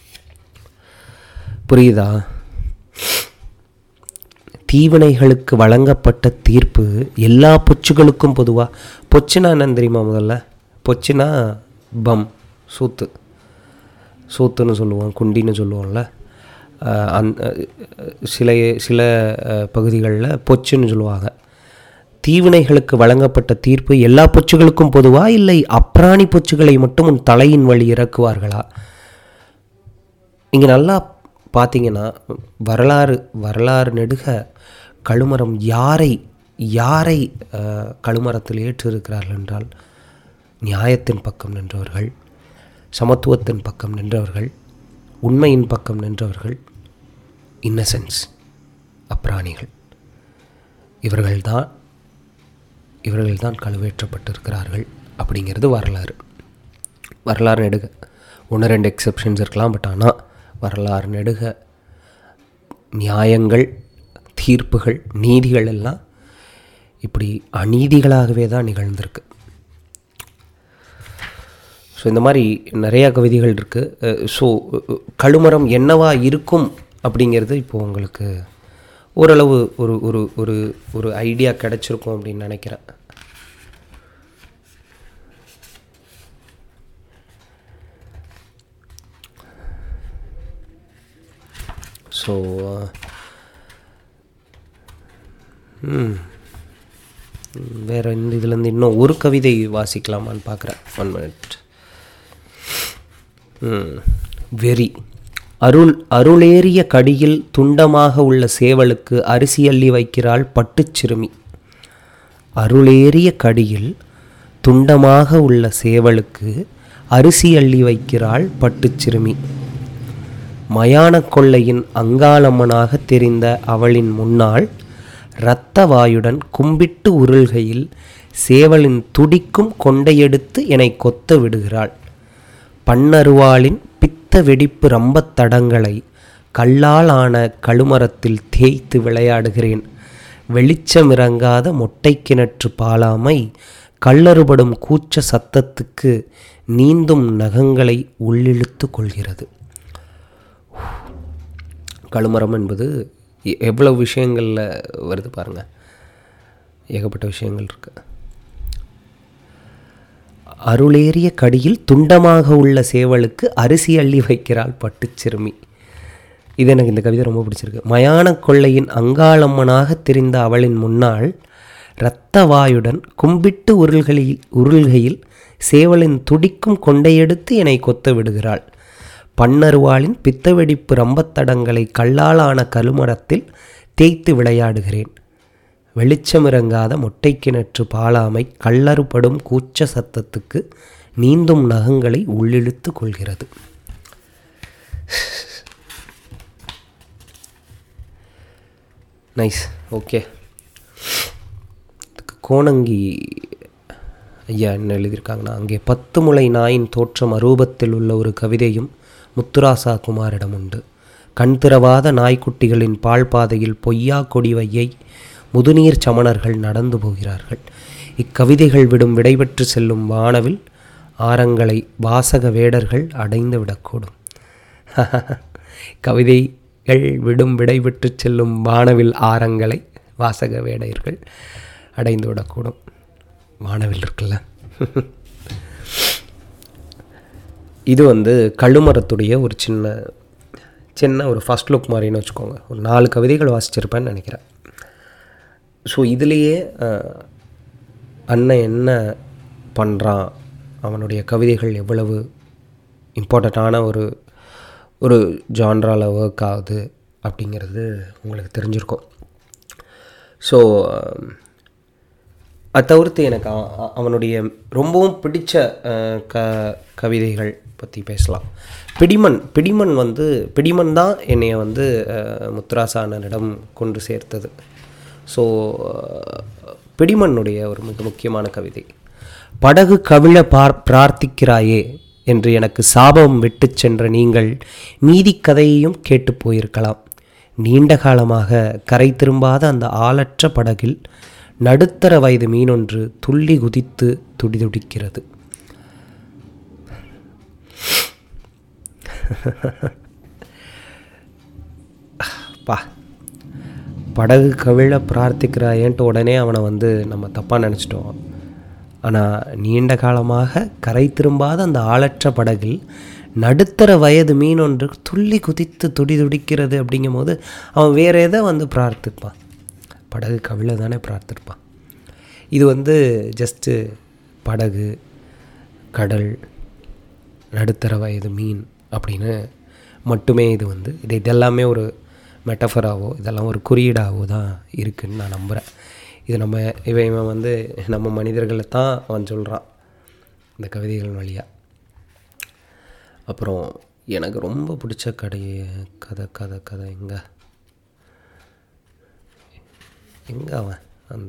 புரியுதா தீவினைகளுக்கு வழங்கப்பட்ட தீர்ப்பு எல்லா பொச்சுகளுக்கும் பொதுவாக பொச்சுனா என்னன்னு தெரியுமா முதல்ல பொச்சுனா பம் சூத்து சூத்துன்னு சொல்லுவோம் குண்டின்னு சொல்லுவோம்ல அஹ் அந் அஹ் சில சில பகுதிகளில் பொச்சுன்னு சொல்லுவாங்க தீவினைகளுக்கு வழங்கப்பட்ட தீர்ப்பு எல்லா பொச்சுகளுக்கும் பொதுவா இல்லை அப்ராணி பொச்சுகளை மட்டும் உன் தலையின் வழி இறக்குவார்களா இங்கே நல்லா பார்த்தீங்கன்னா வரலாறு வரலாறு நெடுக கழுமரம் யாரை யாரை அஹ், கழுமரத்தில் ஏற்றிருக்கிறார்கள் என்றால் நியாயத்தின் பக்கம் நின்றவர்கள் சமத்துவத்தின் பக்கம் நின்றவர்கள் உண்மையின் பக்கம் நின்றவர்கள் இன்னசென்ஸ் அப்ராணிகள் இவர்கள்தான் இவர்கள்தான் கழுவேற்றப்பட்டிருக்கிறார்கள் அப்படிங்கிறது வரலாறு வரலாறு நெடுக ஒன்று ரெண்டு எக்ஸெப்ஷன்ஸ் இருக்கலாம் பட் ஆனால் வரலாறு நெடுக நியாயங்கள் தீர்ப்புகள் நீதிகள் எல்லாம் இப்படி அநீதிகளாகவே தான் நிகழ்ந்திருக்கு ஸோ இந்த மாதிரி நிறையா கவிதைகள் இருக்குது ஸோ கழுமரம் என்னவா இருக்கும் அப்படிங்கிறது இப்போ உங்களுக்கு ஓரளவு ஒரு ஒரு ஒரு ஒரு ஐடியா கிடச்சிருக்கும் அப்படின்னு நினைக்கிறேன் ஸோ வேறு இந்த இதுலேருந்து இன்னும் ஒரு கவிதை வாசிக்கலாமான்னு பார்க்குறேன் ஒன் மினிட் வெறி அருள் அருளேறிய கடியில் துண்டமாக உள்ள சேவலுக்கு அரிசி அள்ளி வைக்கிறாள் பட்டுச் சிறுமி அருளேறிய கடியில் துண்டமாக உள்ள சேவலுக்கு அரிசி அள்ளி வைக்கிறாள் பட்டுச் சிறுமி மயான கொள்ளையின் அங்காளம்மனாக தெரிந்த அவளின் முன்னால் இரத்தவாயுடன் கும்பிட்டு உருள்கையில் சேவலின் துடிக்கும் கொண்டையெடுத்து என்னை கொத்த விடுகிறாள் பன்னருவாளின் பித்த வெடிப்பு ரம்பத் தடங்களை கல்லால் ஆன கழுமரத்தில் தேய்த்து விளையாடுகிறேன் வெளிச்சமிறங்காத மொட்டை கிணற்று பாலாமை கல்லறுபடும் கூச்ச சத்தத்துக்கு நீந்தும் நகங்களை உள்ளிழுத்து கொள்கிறது கழுமரம் என்பது எ- எவ்வளவு விஷயங்களில் வருது பாருங்கள் ஏகப்பட்ட விஷயங்கள் இருக்குது அருளேறிய கடியில் துண்டமாக உள்ள சேவலுக்கு அரிசி அள்ளி வைக்கிறாள் பட்டுச் சிறுமி இது எனக்கு இந்த கவிதை ரொம்ப பிடிச்சிருக்கு மயான கொள்ளையின் அங்காளம்மனாக தெரிந்த அவளின் முன்னால் இரத்தவாயுடன் கும்பிட்டு உருள்களில் உருள்கையில் சேவலின் துடிக்கும் கொண்டையெடுத்து என்னை கொத்த விடுகிறாள் பன்னருவாளின் பித்தவெடிப்பு ரம்பத்தடங்களை கல்லாலான கருமரத்தில் தேய்த்து விளையாடுகிறேன் வெளிச்சமிறங்காத மொட்டை கிணற்று பாலாமை கல்லறுபடும் கூச்ச சத்தத்துக்கு நீந்தும் நகங்களை உள்ளிழுத்து கொள்கிறது நைஸ் ஓகே கோணங்கி ஐயா என்ன எழுதியிருக்காங்கன்னா அங்கே பத்து முளை நாயின் தோற்றம் அரூபத்தில் உள்ள ஒரு கவிதையும் முத்துராசா குமாரிடம் உண்டு கண் திறவாத நாய்க்குட்டிகளின் பால் பாதையில் பொய்யா கொடிவையை முதுநீர் சமணர்கள் நடந்து போகிறார்கள் இக்கவிதைகள் விடும் விடைபெற்று செல்லும் வானவில் ஆரங்களை வாசக வேடர்கள் அடைந்து விடக்கூடும் கவிதைகள் விடும் விடைபெற்று செல்லும் வானவில் ஆரங்களை வாசக வேடர்கள் அடைந்து விடக்கூடும் வானவில் இருக்குல்ல இது வந்து கள்ளுமரத்துடைய ஒரு சின்ன சின்ன ஒரு ஃபர்ஸ்ட் லுக் மாதிரின்னு வச்சுக்கோங்க ஒரு நாலு கவிதைகள் வாசிச்சிருப்பேன்னு நினைக்கிறேன் ஸோ இதுலேயே அஹ், அண்ணன் என்ன பண்ணுறான் அவனுடைய கவிதைகள் எவ்வளவு இம்பார்ட்டண்ட்டான ஒரு ஒரு ஜான்ரால ஒர்க் ஆகுது அப்படிங்கிறது உங்களுக்கு தெரிஞ்சிருக்கும் ஸோ அது தவிர்த்து எனக்கு அவ- அ- அவனுடைய ரொம்பவும் பிடிச்ச அஹ், க கவிதைகள் பற்றி பேசலாம் பிடிமன் பிடிமன் வந்து பிடிமன் தான் என்னைய வந்து அஹ், முத்துராசா அண்ணனிடம் கொண்டு சேர்த்தது ஸோ பிடிமனுடைய ஒரு மிக முக்கியமான கவிதை படகு கவிழ பார் பிரார்த்திக்கிறாயே என்று எனக்கு சாபம் விட்டுச் சென்ற நீங்கள் மீதி கதையையும் கேட்டு போயிருக்கலாம் நீண்ட காலமாக கரை திரும்பாத அந்த ஆளற்ற படகில் நடுத்தர வயது மீனொன்று துள்ளி குதித்து துடிதுடிக்கிறது பா படகு கவிழ பிரார்த்திக்கிறாயேன்ட்டு உடனே அவனை வந்து நம்ம தப்பாக நினச்சிட்டோம் ஆனால் நீண்ட காலமாக கரை திரும்பாத அந்த ஆளற்ற படகில் நடுத்தர வயது மீன் ஒன்று துள்ளி குதித்து துடி துடிக்கிறது அப்படிங்கும்போது அவன் வேற எதை வந்து பிரார்த்திப்பான் படகு கவிழ தானே பிரார்த்திப்பான் இது வந்து ஜஸ்ட்டு படகு கடல் நடுத்தர வயது மீன் அப்படின்னு மட்டுமே இது வந்து இது இதெல்லாமே ஒரு மெட்டஃபராவோ இதெல்லாம் ஒரு குறியீடாகவோ தான் இருக்குன்னு நான் நம்புகிறேன் இது நம்ம இவன் இவன் வந்து நம்ம மனிதர்களை தான் அவன் சொல்கிறான் இந்த கவிதைகள் வழியாக அப்புறம் எனக்கு ரொம்ப பிடிச்ச கடை கதை கதை கதை எங்கே எங்கே அவன் அந்த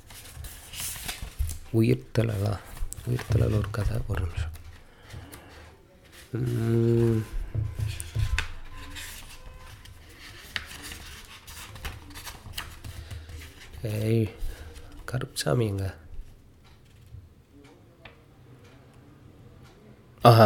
உயிர்த்தலலாம் உயிர்த்தலில் ஒரு கதை ஒரு நிமிஷம் உம். ஏய் கருப்சாமி எங்க ஆஹா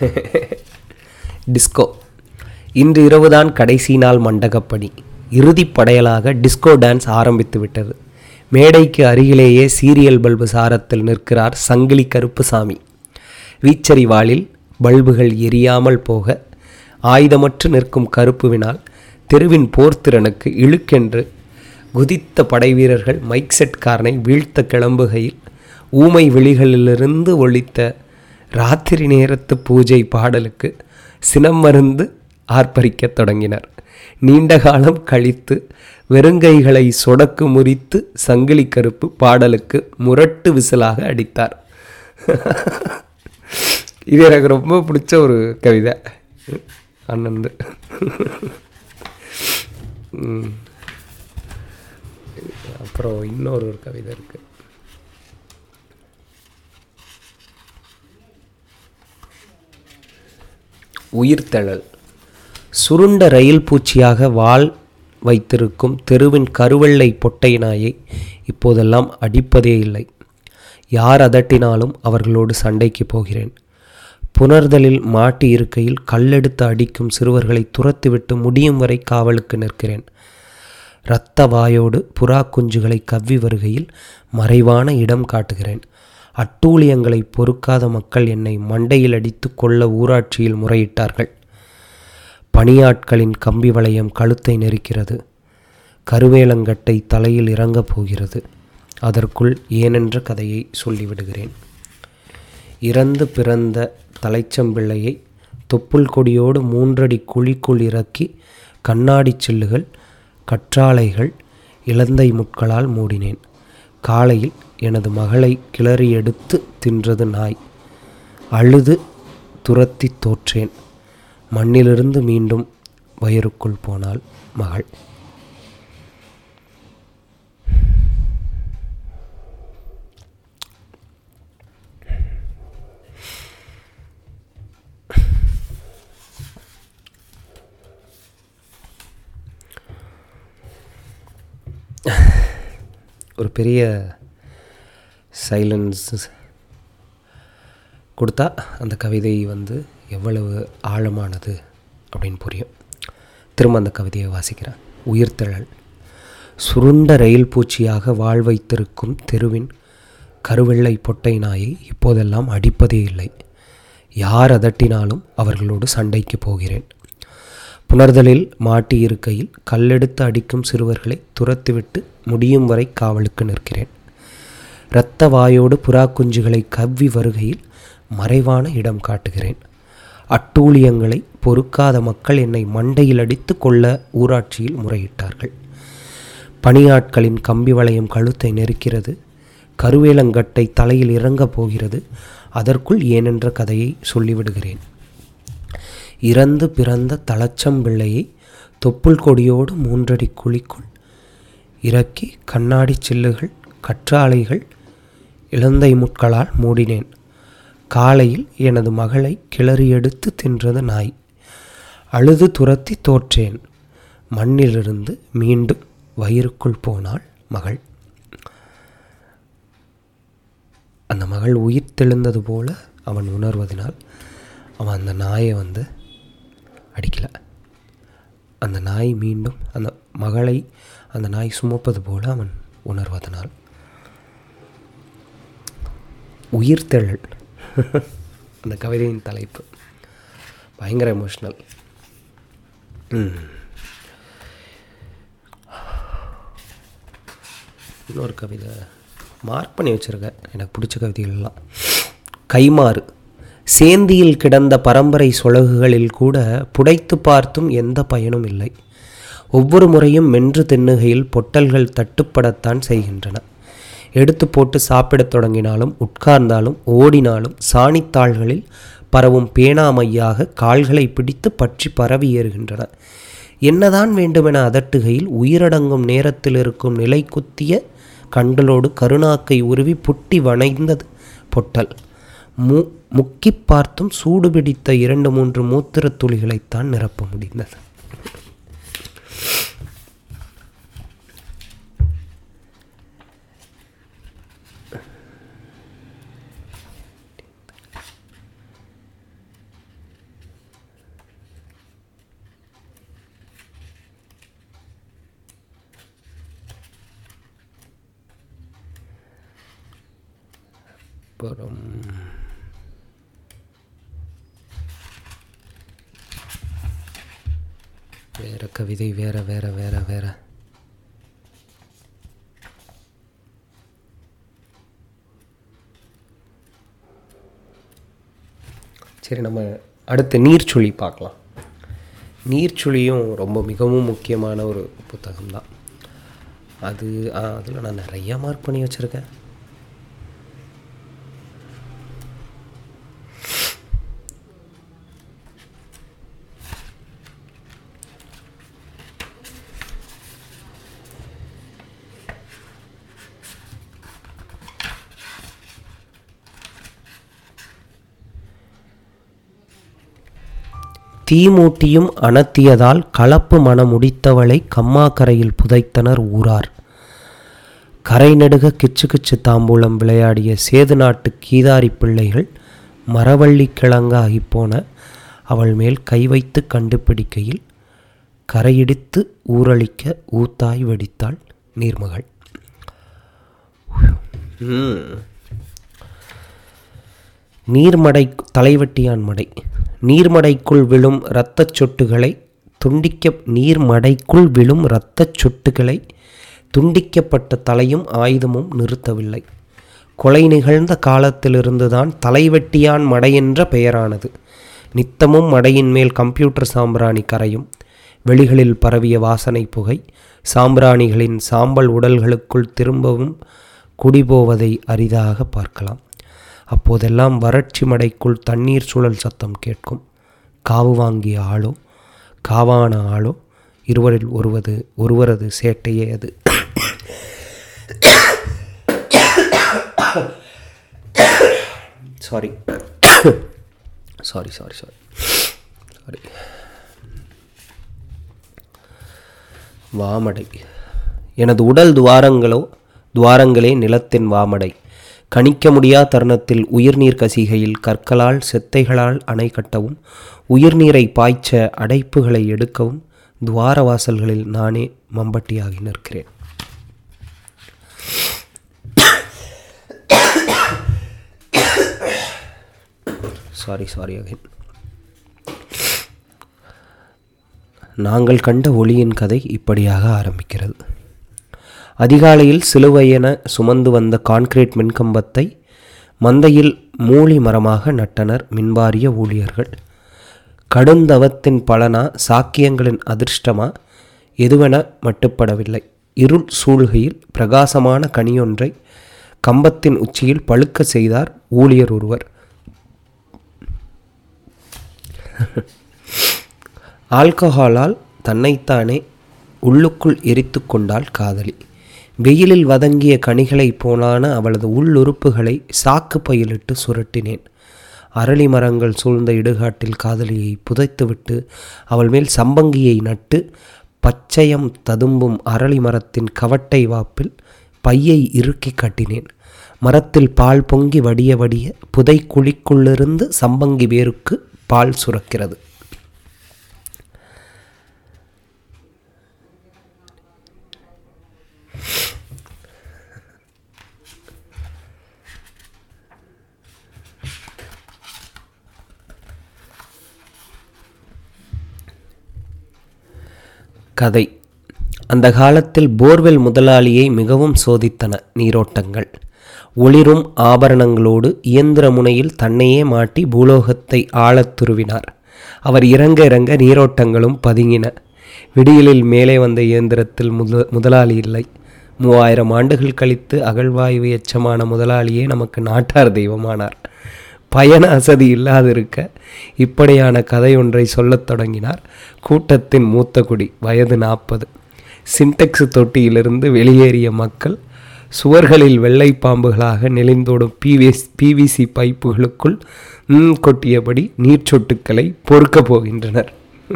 டிஸ்கோ இன்று இரவுதான் கடைசி நாள் மண்டகப்படி இறுதிப் படையலாக டிஸ்கோ டான்ஸ் ஆரம்பித்து விட்டது மேடைக்கு அருகிலேயே சீரியல் பல்பு சாரத்தில் நிற்கிறார் சங்கிலி கருப்புசாமி வீச்சரிவாளில் பல்புகள் எரியாமல் போக ஆயுதமற்று நிற்கும் கருப்புவினால் தெருவின் போர்த்திறனுக்கு இழுக்கென்று குதித்த படைவீரர்கள் மைக் செட்காரனை வீழ்த்த கிளம்புகையில் ஊமை விழிகளிலிருந்து ஒலித்த ராத்திரி நேரத்து பூஜை பாடலுக்கு சினம் மருந்து ஆர்ப்பரிக்கத் தொடங்கினர் நீண்ட காலம் கழித்து வெறுங்கைகளை சொடக்கு முறித்து சங்கிலி கருப்பு பாடலுக்கு முரட்டு விசிலாக அடித்தார் இது எனக்கு ரொம்ப பிடிச்ச ஒரு கவிதை அண்ணந்து ம். அப்புறம் இன்னொரு ஒரு கவிதை இருக்குது உயிர்த்தழல் சுருண்ட ரயில் பூச்சியாக வால் வைத்திருக்கும் தெருவின் கருவெள்ளை பொட்டை நாயை இப்போதெல்லாம் அடிப்பதே இல்லை யார் அதட்டினாலும் அவர்களோடு சண்டைக்கு போகிறேன் புணர்தலில் மாட்டி இருக்கையில் கல்லெடுத்து அடிக்கும் சிறுவர்களை துரத்திவிட்டு முடியும் வரை காவலுக்கு நிற்கிறேன் இரத்த வாயோடு புறா குஞ்சுகளை கவ்வி வருகையில் மறைவான இடம் காட்டுகிறேன் அட்டூழியங்களை பொறுக்காத மக்கள் என்னை மண்டையில் அடித்து கொள்ள ஊராட்சியில் முறையிட்டார்கள் பணியாட்களின் கம்பி வளையம் கழுத்தை நெரிக்கிறது கருவேலங்கட்டை தலையில் இறங்கப் போகிறது அதற்குள் ஏனென்ற கதையை சொல்லிவிடுகிறேன் இறந்து பிறந்த தலைச்சம்பிள்ளையை தொப்புள் கொடியோடு மூன்றடி குழிக்குள் இறக்கி கண்ணாடி சில்லுகள் கற்றாழைகள் இலந்தை முட்களால் மூடினேன் காலையில் எனது மகளை கிளறி எடுத்து தின்றது நாய் அழுது துரத்தி தோற்றேன் மண்ணிலிருந்து மீண்டும் வயிறுக்குள் போனாள் மகள் ஒரு பெரிய சைலன்ஸ் கொடுத்தா அந்த கவிதை வந்து எவ்வளவு ஆழமானது அப்படின்னு புரியும் திரும்ப அந்த கவிதையை வாசிக்கிறேன் உயிர்த்தழல் சுருண்ட ரயில் பூச்சியாக வாழ் வைத்திருக்கும் தெருவின் கருவெள்ளை பொட்டை நாயை இப்போதெல்லாம் அடிப்பதே இல்லை யார் அதட்டினாலும் அவர்களோடு சண்டைக்கு போகிறேன் புணர்தலில் மாட்டி இருக்கையில் கல்லெடுத்து அடிக்கும் சிறுவர்களை துரத்திவிட்டு முடியும் வரை காவலுக்கு நிற்கிறேன் இரத்த வாயோடு புறா குஞ்சுகளை கவ்வி வருகையில் மறைவான இடம் காட்டுகிறேன் அட்டூழியங்களை பொறுக்காத மக்கள் என்னை மண்டையில் அடித்து கொள்ள ஊராட்சியில் முறையிட்டார்கள் பணியாட்களின் கம்பி வளையம் கழுத்தை நெருக்கிறது கருவேலங்கட்டை தலையில் இறங்கப் போகிறது அதற்குள் ஏனென்ற கதையை சொல்லிவிடுகிறேன் இறந்து பிறந்த தலச்சம்பிள்ளையை தொப்புள் கொடியோடு மூன்றடி குழிக்குள் இறக்கி கண்ணாடி சில்லுகள் கற்றாழைகள் இளந்தை முட்களால் மூடினேன் காலையில் எனது மகளை கிளறி எடுத்து தின்றது நாய் அழுது துரத்தி தோற்றேன் மண்ணிலிருந்து மீண்டும் வயிறுக்குள் போனாள் மகள் அந்த மகள் உயிர் தெழுந்தது போல அவன் உணர்வதனால் அவன் அந்த நாயை வந்து அடிக்கல அந்த நாய் மீண்டும் அந்த மகளை அந்த நாய் சுமப்பது போல அவன் உணர்வதனால் உயிர்த்தெழல் அந்த கவிதையின் தலைப்பு பயங்கர எமோஷ்னல் இன்னொரு கவிதை மார்க் பண்ணி வச்சுருக்கேன் எனக்கு பிடிச்ச கவிதைகள்லாம் கைமாறு சேந்தியில் கிடந்த பரம்பரை சொலகுகளில் கூட புடைத்து பார்த்தும் எந்த பயனும் இல்லை ஒவ்வொரு முறையும் மென்று தின்னுகையில் பொட்டல்கள் தட்டுப்படத்தான் செய்கின்றன எடுத்து போட்டு சாப்பிடத் தொடங்கினாலும் உட்கார்ந்தாலும் ஓடினாலும் சாணித்தாள்களில் பரவும் பேனாமையாக கால்களை பிடித்து பற்றி பரவி ஏறுகின்றன என்னதான் வேண்டுமென அதட்டுகையில் உயிரடங்கும் நேரத்தில் இருக்கும் நிலை குத்திய கண்களோடு கருணாக்கை உருவி புட்டி வணைந்தது பொட்டல் மு முக்கி பார்த்தும் சூடு பிடித்த இரண்டு மூன்று மூத்திரத் துளிகளைத்தான் நிரப்ப முடிந்தது அப்புறம் வேற கவிதை வேற வேற வேற வேற சரி நம்ம அடுத்து நீர்ச்சுழி பார்க்கலாம் நீர்ச்சுழியும் ரொம்ப மிகவும் முக்கியமான ஒரு புத்தகம் தான் அது அதில் நான் நிறையா மார்க் பண்ணி வச்சுருக்கேன் தீமூட்டியும் அனத்தியதால் கலப்பு மனம் முடித்தவளை கம்மாக்கரையில் புதைத்தனர் ஊரார் கரை நெடுக கிச்சு கிச்சு தாம்பூலம் விளையாடிய சேது நாட்டு கீதாரி பிள்ளைகள் மரவள்ளி கிழங்காகிப் போன அவள் மேல் கை வைத்து கண்டுபிடிக்கையில் கரையிடித்து ஊரளிக்க ஊத்தாய் வெடித்தாள் நீர்மகள் நீர்மடை தலைவெட்டியான் மடை நீர்மடைக்குள் விழும் இரத்தச் சொட்டுகளை துண்டிக்க நீர்மடைக்குள் விழும் இரத்தச் சொட்டுகளை துண்டிக்கப்பட்ட தலையும் ஆயுதமும் நிறுத்தவில்லை கொலை நிகழ்ந்த காலத்திலிருந்துதான் தலைவெட்டியான் மடை என்ற பெயரானது நித்தமும் மடையின் மேல் கம்ப்யூட்டர் சாம்பிராணி கரையும் வெளிகளில் பரவிய வாசனை புகை சாம்பிராணிகளின் சாம்பல் உடல்களுக்குள் திரும்பவும் குடிபோவதை அரிதாக பார்க்கலாம் அப்போதெல்லாம் வறட்சி மடைக்குள் தண்ணீர் சுழல் சத்தம் கேட்கும் காவு வாங்கிய ஆளோ காவான ஆளோ இருவரில் ஒருவது ஒருவரது சேட்டையே அது sorry sorry sorry sorry sorry வாமடை எனது உடல் துவாரங்களோ துவாரங்களே நிலத்தின் வாமடை கணிக்க முடியா தருணத்தில் உயிர்நீர் கசிகையில் கற்களால் செத்தைகளால் அணை கட்டவும் உயிர்நீரை பாய்ச்ச அடைப்புகளை எடுக்கவும் துவார வாசல்களில் நானே மம்பட்டியாகி நிற்கிறேன் சாரி சாரி அகைன் நாங்கள் கண்ட ஒளியின் கதை இப்படியாக ஆரம்பிக்கிறது அதிகாலையில் சிலுவையென சுமந்து வந்த கான்கிரீட் மின்கம்பத்தை மந்தையில் மூலி மரமாக நட்டனர் மின்வாரிய ஊழியர்கள் கடுந்தவத்தின் பலனா சாக்கியங்களின் அதிர்ஷ்டமா எதுவென மட்டுப்படவில்லை இருள் சூழ்கையில் பிரகாசமான கனியொன்றை கம்பத்தின் உச்சியில் பழுக்க செய்தார் ஊழியர் ஒருவர் ஆல்கஹாலால் தன்னைத்தானே உள்ளுக்குள் எரித்து கொண்டாள் காதலி வெயிலில் வதங்கிய கனிகளைப் போலான அவளது உள்ளுறுப்புகளை சாக்கு பையிலிட்டு சுரட்டினேன் அரளி மரங்கள் சூழ்ந்த இடுகாட்டில் காதலியை புதைத்துவிட்டு அவள் மேல் சம்பங்கியை நட்டு பச்சையம் ததும்பும் அரளி மரத்தின் கவட்டை வாப்பில் பையை இறுக்கி கட்டினேன் மரத்தில் பால் பொங்கி வடிய வடிய புதை குழிக்குள்ளிருந்து சம்பங்கி வேருக்கு பால் சுரக்கிறது கதை அந்த காலத்தில் போர்வெல் முதலாளியை மிகவும் சோதித்தன நீரோட்டங்கள் ஒளிரும் ஆபரணங்களோடு இயந்திர முனையில் தன்னையே மாட்டி பூலோகத்தை ஆழத் துருவினார் அவர் இறங்க இறங்க நீரோட்டங்களும் பதுங்கின விடியலில் மேலே வந்த இயந்திரத்தில் முத முதலாளி இல்லை மூவாயிரம் ஆண்டுகள் கழித்து அகழ்வாய்வு எச்சமான முதலாளியே நமக்கு நாட்டார் தெய்வமானார் பயண அசதி இல்லாதிருக்க இப்படியான கதை ஒன்றை சொல்லத் தொடங்கினார் கூட்டத்தின் மூத்த குடி வயது நாற்பது சின்டெக்ஸ் தொட்டியிலிருந்து வெளியேறிய மக்கள் சுவர்களில் வெள்ளை பாம்புகளாக நெளிந்தோடும் பிவிஎஸ் பிவிசி பைப்புகளுக்குள் ம் கொட்டியபடி நீர்ச்சொட்டுக்களை பொறுக்கப் போகின்றனர்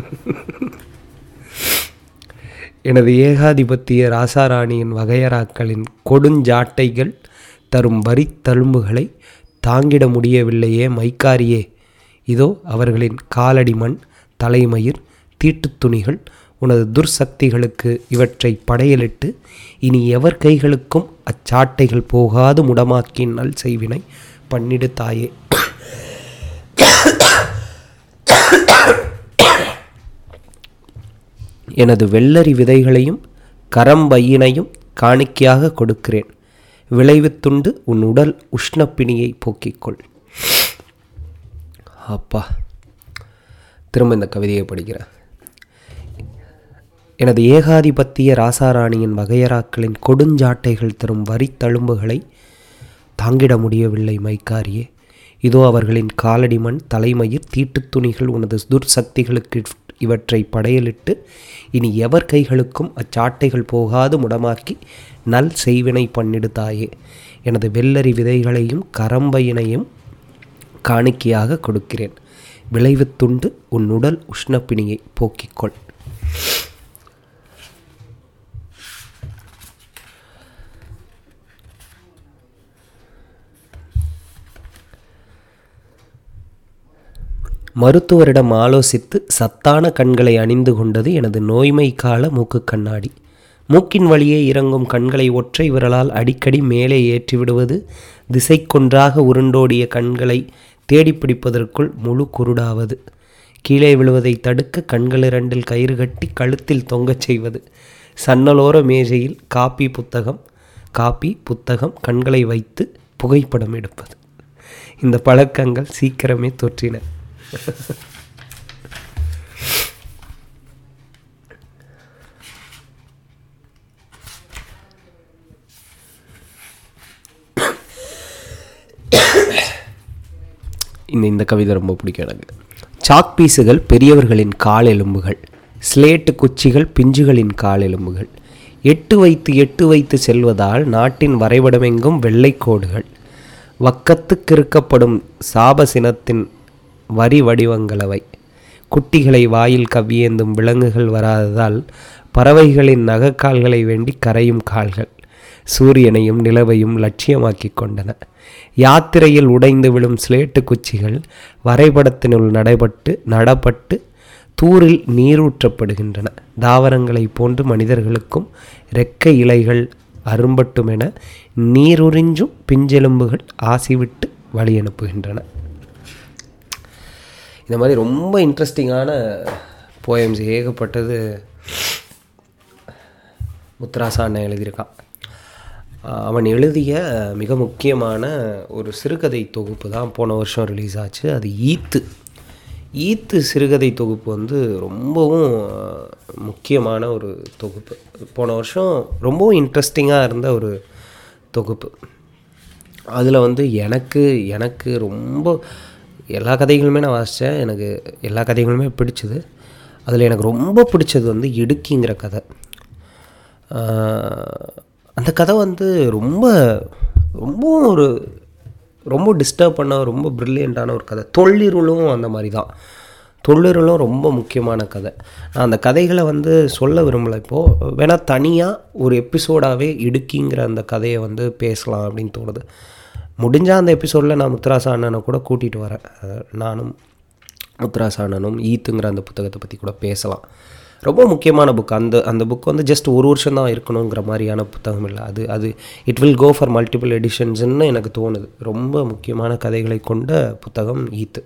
எனது ஏகாதிபத்திய ராசாராணியின் வகையறாக்களின் கொடுஞ்சாட்டைகள் தரும் வரி தழும்புகளை தாங்கிட முடியவில்லையே மைக்காரியே இதோ அவர்களின் காலடி மண் தலைமயிர் தீட்டுத் துணிகள் உனது துர்சக்திகளுக்கு இவற்றை படையலிட்டு இனி எவர் கைகளுக்கும் அச்சாட்டைகள் போகாது முடமாக்கி நல் செய்வினை பண்ணிடு தாயே எனது வெள்ளரி விதைகளையும் கரம்பையினையும் காணிக்கையாக கொடுக்கிறேன் விளைவித்துண்டு உன் உடல் உஷ்ணப்பிணியை போக்கிக்கொள் அப்பா திரும்ப இந்த கவிதையை படிக்கிறேன் எனது ஏகாதிபத்திய ராசாராணியின் வகையறாக்களின் கொடுஞ்சாட்டைகள் தரும் வரி தழும்புகளை தாங்கிட முடியவில்லை மைக்காரியே இதோ அவர்களின் காலடி மண் தலைமயிர் தீட்டுத் துணிகள் உனது துர்சக்திகளுக்கு இவற்றை படையலிட்டு இனி எவர் கைகளுக்கும் அச்சாட்டைகள் போகாது முடமாக்கி நல் செய்வினை பண்ணிடு தாயே எனது வெள்ளரி விதைகளையும் கரம்பையினையும் காணிக்கையாக கொடுக்கிறேன் விளைவுத்துண்டு உன் உடல் உஷ்ணப்பிணியை போக்கிக்கொள் மருத்துவரிடம் ஆலோசித்து சத்தான கண்களை அணிந்து கொண்டது எனது நோய்மை கால மூக்கு கண்ணாடி மூக்கின் வழியே இறங்கும் கண்களை ஒற்றை விரலால் அடிக்கடி மேலே ஏற்றி விடுவது திசைக்கொன்றாக உருண்டோடிய கண்களை தேடி பிடிப்பதற்குள் முழு குருடாவது கீழே விழுவதை தடுக்க கண்கள் இரண்டில் கயிறு கட்டி கழுத்தில் தொங்கச் செய்வது சன்னலோர மேஜையில் காப்பி புத்தகம் காப்பி புத்தகம் கண்களை வைத்து புகைப்படம் எடுப்பது இந்த பழக்கங்கள் சீக்கிரமே தொற்றின இந்த இந்த கவிதை ரொம்ப பிடிக்கும் எனக்கு சாக் பீஸுகள் பெரியவர்களின் கால் எலும்புகள் ஸ்லேட்டு குச்சிகள் பிஞ்சுகளின் கால் எலும்புகள் எட்டு வைத்து எட்டு வைத்து செல்வதால் நாட்டின் வரைபடமெங்கும் வெள்ளைக்கோடுகள் வக்கத்துக்கிருக்கப்படும் சாபசினத்தின் வரி வடிவங்களவை குட்டிகளை வாயில் கவ்வியேந்தும் விலங்குகள் வராததால் பறவைகளின் நகக்கால்களை வேண்டி கரையும் கால்கள் சூரியனையும் நிலவையும் லட்சியமாக்கிக் கொண்டன யாத்திரையில் உடைந்து விழும் ஸ்லேட்டு குச்சிகள் வரைபடத்தினுள் நடைபட்டு நடப்பட்டு தூரில் நீரூற்றப்படுகின்றன தாவரங்களைப் போன்று மனிதர்களுக்கும் இறக்கை இலைகள் அரும்பட்டுமென நீருறிஞ்சும் பிஞ்செலும்புகள் ஆசிவிட்டு வழி அனுப்புகின்றன இந்த மாதிரி ரொம்ப இன்ட்ரெஸ்டிங்கான போயம்ஸ் ஏகப்பட்டது முத்ராசா அண்ணன் எழுதியிருக்கான் ஆஹ் அவன் எழுதிய மிக முக்கியமான ஒரு சிறுகதை தொகுப்பு தான் போன வருஷம் ரிலீஸ் ஆச்சு அது ஈத்து ஈத்து சிறுகதை தொகுப்பு வந்து ரொம்பவும் ஆஹ், முக்கியமான ஒரு தொகுப்பு போன வருஷம் ரொம்பவும் இன்ட்ரெஸ்டிங்காக இருந்த ஒரு தொகுப்பு அதில் வந்து எனக்கு எனக்கு ரொம்ப எல்லா கதைகளுமே நான் வாசித்தேன் எனக்கு எல்லா கதைகளுமே பிடிச்சது அதில் எனக்கு ரொம்ப பிடிச்சது வந்து இடுக்கிங்கிற கதை ஆஹ் அந்த கதை வந்து ரொம்ப ரொம்ப ஒரு ரொம்ப டிஸ்டர்ப் பண்ண ரொம்ப ப்ரில்லியண்ட்டான ஒரு கதை தொல்லிருளும் அந்த மாதிரி தான் தொல்லிருளும் ரொம்ப முக்கியமான கதை நான் அந்த கதைகளை வந்து சொல்ல விரும்பலை இப்போது வேணால் தனியாக ஒரு எபிசோடாகவே இடுக்கிங்கிற அந்த கதையை வந்து பேசலாம் அப்படின்னு தோணுது முடிஞ்சால் அந்த எபிசோடில் நான் முத்துராசா அண்ணனை கூட கூட்டிகிட்டு வரேன் அஹ் நானும் முத்துராசா அண்ணனும் ஈத்துங்கிற அந்த புத்தகத்தை பற்றி கூட பேசலாம் ரொம்ப முக்கியமான புக் அந்த அந்த புக் வந்து ஜஸ்ட் ஒரு வருஷம் தான் இருக்கணுங்கிற மாதிரியான புத்தகம் இல்லை அது அது it will go for multiple எடிஷன்ஸ்னு எனக்கு தோணுது ரொம்ப முக்கியமான கதைகளை கொண்ட புத்தகம் ஈத்து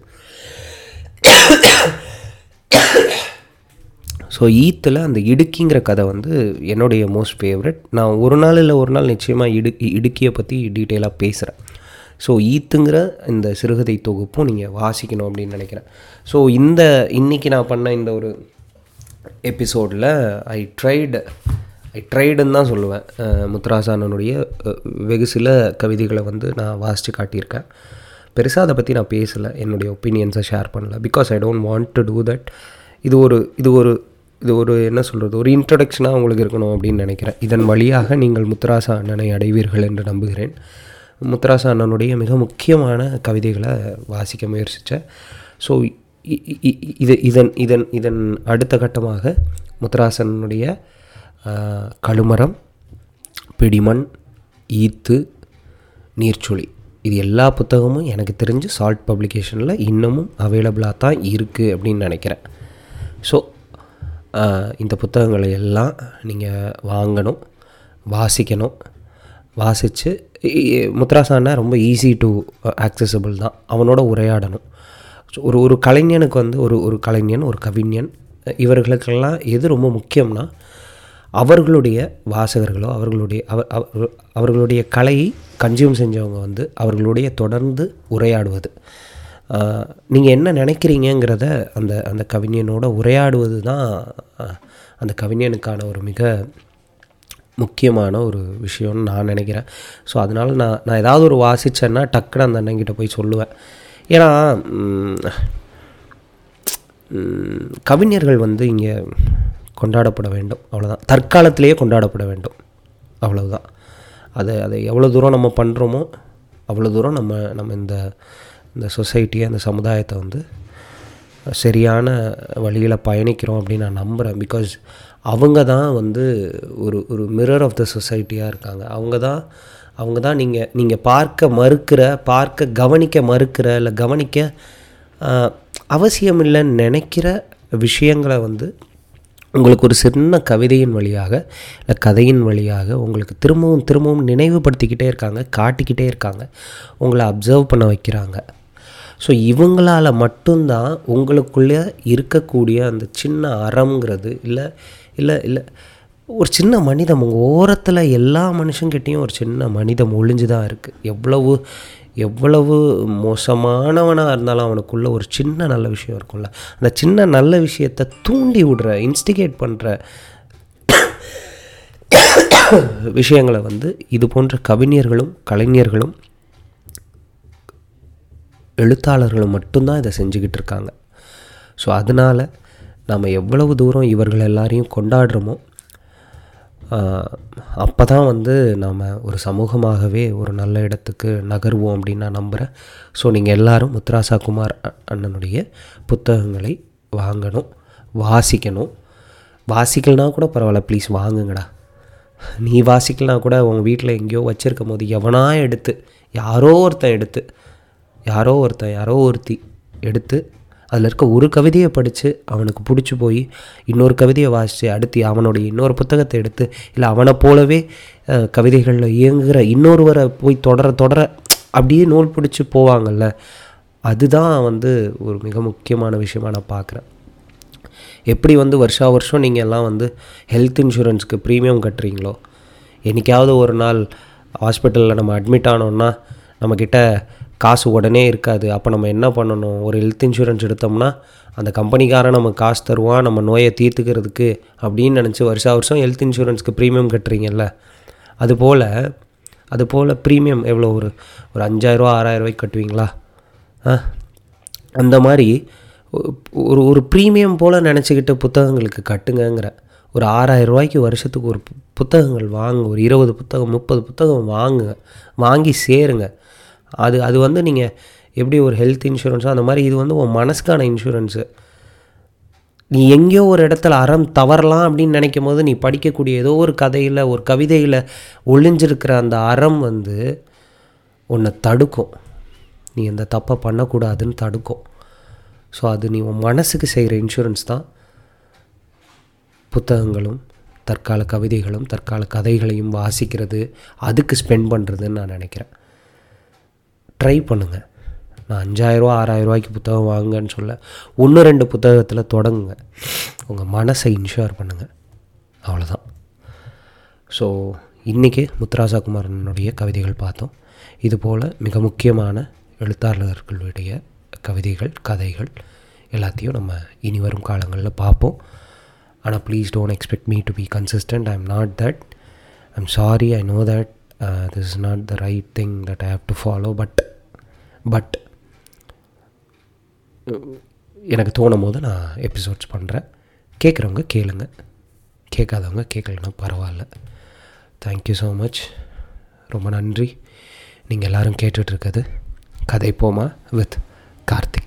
ஸோ ஈத்தில் அந்த இடுக்கிங்கிற கதை வந்து என்னுடைய மோஸ்ட் ஃபேவரட் நான் ஒரு நாள் இல்லை ஒரு நாள் நிச்சயமாக இடு இடுக்கியை பற்றி டீட்டெயிலாக பேசுகிறேன் ஸோ ஈத்துங்கிற இந்த சிறுகதை தொகுப்பும் நீங்கள் வாசிக்கணும் அப்படின்னு நினைக்கிறேன் ஸோ இந்த இன்றைக்கி நான் பண்ண இந்த ஒரு எபிசோடில் ஐ ட்ரைடு ஐ ட்ரைடுன்னு தான் சொல்லுவேன் அஹ் முத்துராசானனுடைய அஹ், வெகு சில கவிதைகளை வந்து நான் வாசித்து காட்டியிருக்கேன் பெருசாக அதை பற்றி நான் பேசலை என்னுடைய ஒப்பீனியன்ஸை ஷேர் பண்ணல because I don't want to do that இது ஒரு இது ஒரு இது ஒரு என்ன சொல்கிறது ஒரு இன்ட்ரடக்ஷனாக உங்களுக்கு இருக்கணும் அப்படின்னு நினைக்கிறேன் இதன் வழியாக நீங்கள் முத்துராசா அண்ணனை அடைவீர்கள் என்று நம்புகிறேன் முத்துராசா அண்ணனுடைய மிக முக்கியமான கவிதைகளை வாசிக்க முயற்சித்தேன் ஸோ இது இதன் இதன் இதன் அடுத்த கட்டமாக முத்துராசனுடைய ஆஹ், கழுமரம் பிடிமண் ஈத்து நீர்ச்சுழி இது எல்லா புத்தகமும் எனக்கு தெரிஞ்சு சால்ட் பப்ளிகேஷனில் இன்னமும் அவைலபிளாக தான் இருக்குது அப்படின்னு நினைக்கிறேன் ஸோ இந்த புத்தகங்களை எல்லாம் நீங்கள் வாங்கணும் வாசிக்கணும் வாசித்து முத்ராசானா ரொம்ப ஈஸி டு ஆக்சசபிள் தான் அவனோட உரையாடணும் ஸோ ஒரு ஒரு கலைஞனுக்கு வந்து ஒரு ஒரு கலைஞன் ஒரு கவிஞன் இவர்களுக்கெல்லாம் எது ரொம்ப முக்கியம்னா அவர்களுடைய வாசகர்களோ அவர்களுடைய அவ- அவ- அவர்களுடைய கலையை கன்சியூம் செஞ்சவங்க வந்து அவர்களுடைய தொடர்ந்து உரையாடுவது நீங்கள் என்ன நினைக்கிறீங்கங்கிறத அந்த அந்த கவிஞனோட உரையாடுவது தான் ஆஹ், அந்த கவிஞனுக்கான ஒரு மிக முக்கியமான ஒரு விஷயம்னு நான் நினைக்கிறேன் ஸோ அதனால் நான் நான் ஏதாவது ஒரு வாசித்தேன்னா டக்குன்னு அந்த அண்ணங்கிட்ட போய் சொல்லுவேன் ஏன்னா ம், ம், கவிஞர்கள் வந்து இங்கே கொண்டாடப்பட வேண்டும் அவ்வளோதான் தற்காலத்திலேயே கொண்டாடப்பட வேண்டும் அவ்வளவுதான் அதை அதை எவ்வளோ தூரம் நம்ம பண்ணுறோமோ அவ்வளோ தூரம் நம்ம நம்ம இந்த இந்த சொசைட்டியை அந்த சமுதாயத்தை வந்து சரியான வழியில் பயணிக்கிறோம் அப்படின்னு நான் நம்புகிறேன் பிகாஸ் அவங்க தான் வந்து ஒரு ஒரு மிரர் ஆஃப் த சொசைட்டியாக இருக்காங்க அவங்க தான் அவங்க தான் நீங்கள் நீங்கள் பார்க்க மறுக்கிற பார்க்க கவனிக்க மறுக்கிற இல்லை கவனிக்க ஆஹ், அவசியம் இல்லைன்னு நினைக்கிற விஷயங்களை வந்து உங்களுக்கு ஒரு சின்ன கவிதையின் வழியாக இல்லை கதையின் வழியாக உங்களுக்கு திரும்பவும் திரும்பவும் நினைவுபடுத்திக்கிட்டே இருக்காங்க காட்டிக்கிட்டே இருக்காங்க உங்களை அப்சர்வ் பண்ண வைக்கிறாங்க ஸோ இவங்களால் மட்டும்தான் உங்களுக்குள்ளே இருக்கக்கூடிய அந்த சின்ன அறம்ங்கிறது இல்லை இல்லை இல்லை ஒரு சின்ன மனிதம் உங்கள் ஓரத்தில் எல்லா மனுஷங்கிட்டேயும் ஒரு சின்ன மனிதம் ஒளிஞ்சு தான் இருக்குது எவ்வளவு எவ்வளவு மோசமானவனாக இருந்தாலும் அவனுக்குள்ள ஒரு சின்ன நல்ல விஷயம் இருக்கும்ல அந்த சின்ன நல்ல விஷயத்தை தூண்டி விடுற இன்ஸ்டிகேட் பண்ணுற விஷயங்களை வந்து இது போன்ற கவிஞர்களும் கலைஞர்களும் எழுத்தாளர்களும் மட்டும்தான் இதை செஞ்சுக்கிட்டு இருக்காங்க ஸோ அதனால் நம்ம எவ்வளவு தூரம் இவர்கள் எல்லாரையும் கொண்டாடுறோமோ அப்போ தான் வந்து நாம் ஒரு சமூகமாகவே ஒரு நல்ல இடத்துக்கு நகருவோம் அப்படின்னு நான் நம்புகிறேன் ஸோ நீங்கள் எல்லாரும் முத்ராசா குமார் அ- அண்ணனுடைய புத்தகங்களை வாங்கணும் வாசிக்கணும் வாசிக்கலனா கூட பரவாயில்ல ப்ளீஸ் வாங்குங்கடா நீ வாசிக்கலனா கூட உங்கள் வீட்டில் எங்கேயோ வச்சுருக்கும் போது எவனா எடுத்து யாரோ ஒருத்தன் எடுத்து யாரோ ஒருத்தன் யாரோ ஒருத்தி எடுத்து அதில் இருக்க ஒரு கவிதையை படித்து அவனுக்கு பிடிச்சி போய் இன்னொரு கவிதையை வாசித்து அடுத்து அவனுடைய இன்னொரு புத்தகத்தை எடுத்து இல்லை அவனை போலவே அஹ், கவிதைகளில் இயங்குகிற இன்னொருவரை போய் தொடர தொடர அப்படியே நூல் பிடிச்சி போவாங்கல்ல அதுதான் வந்து ஒரு மிக முக்கியமான விஷயமா நான் பார்க்குறேன் எப்படி வந்து வருஷா வருஷம் நீங்கள் எல்லாம் வந்து ஹெல்த் இன்சூரன்ஸ்க்கு ப்ரீமியம் கட்டுறீங்களோ என்னைக்காவது ஒரு நாள் ஹாஸ்பிட்டலில் நம்ம அட்மிட் ஆனோம்னா நம்மக்கிட்ட காசு உடனே இருக்காது அப்போ நம்ம என்ன பண்ணணும் ஒரு ஹெல்த் இன்சூரன்ஸ் எடுத்தோம்னா அந்த கம்பெனிக்காரன் நமக்கு காசு தருவான் நம்ம நோயை தீர்த்துக்கிறதுக்கு அப்படின்னு நினச்சி வருஷா வருஷம் ஹெல்த் இன்சூரன்ஸ்க்கு ப்ரீமியம் கட்டுறீங்கல்ல அதுபோல் அதுபோல் ப்ரீமியம் எவ்வளோ ஒரு ஒரு அஞ்சாயிரரூவா ஆறாயிரரூவாய்க்கு கட்டுவீங்களா ஆ அந்த மாதிரி ஒ- ஒரு ஒரு ப்ரீமியம் போல் நினச்சிக்கிட்டு புத்தகங்களுக்கு கட்டுங்கங்கிற ஒரு ஆறாயிரம் ரூபாய்க்கு வருஷத்துக்கு ஒரு பு- புத்தகங்கள் வாங்க ஒரு இருபது புத்தகம் முப்பது புத்தகம் வாங்குங்க வாங்கி சேருங்க அது அது வந்து நீங்கள் எப்படி ஒரு ஹெல்த் இன்சூரன்ஸோ அந்த மாதிரி இது வந்து உன் மனசுக்கான இன்சூரன்ஸு நீ எங்கேயோ ஒரு இடத்துல அறம் தவறலாம் அப்படின்னு நினைக்கும் போது நீ படிக்கக்கூடிய ஏதோ ஒரு கதையில் ஒரு கவிதையில் ஒளிஞ்சிருக்கிற அந்த அறம் வந்து உன்னை தடுக்கும் நீ இந்த தப்பை பண்ணக்கூடாதுன்னு தடுக்கும் ஸோ அது நீ உன் மனசுக்கு செய்கிற இன்சூரன்ஸ் தான் புத்தகங்களும் தற்கால கவிதைகளும் தற்கால கதைகளையும் வாசிக்கிறது அதுக்கு ஸ்பெண்ட் பண்ணுறதுன்னு நான் நினைக்கிறேன் ட்ரை பண்ணுங்கள் நான் அஞ்சாயிரரூவா ஆறாயிரரூவாய்க்கு புத்தகம் வாங்குங்கன்னு சொல்ல ஒன்று ரெண்டு புத்தகத்தில் தொடங்குங்க உங்கள் மனசை இன்ஷூர் பண்ணுங்கள் அவ்வளோதான் ஸோ இன்றைக்கி முத்துராசா குமாரனுடைய கவிதைகள் பார்த்தோம் இதுபோல் மிக முக்கியமான எழுத்தாளர்களுடைய கவிதைகள் கதைகள் எல்லாத்தையும் நம்ம இனி வரும் காலங்களில் பார்ப்போம் ஆனால் please don't expect me to be consistent I am not that I'm sorry I know that this is not the right thing that I have to follow but but எனக்கு தோணும் போது நான் எபிசோட்ஸ் பண்ணுறேன் கேட்குறவங்க கேளுங்க கேட்காதவங்க கேட்கலன்னா பரவாயில்ல தேங்க்யூ ஸோ மச் ரொம்ப நன்றி நீங்கள் எல்லோரும் கேட்டுட்ருக்கிறது கதை போமா வித் கார்த்திக்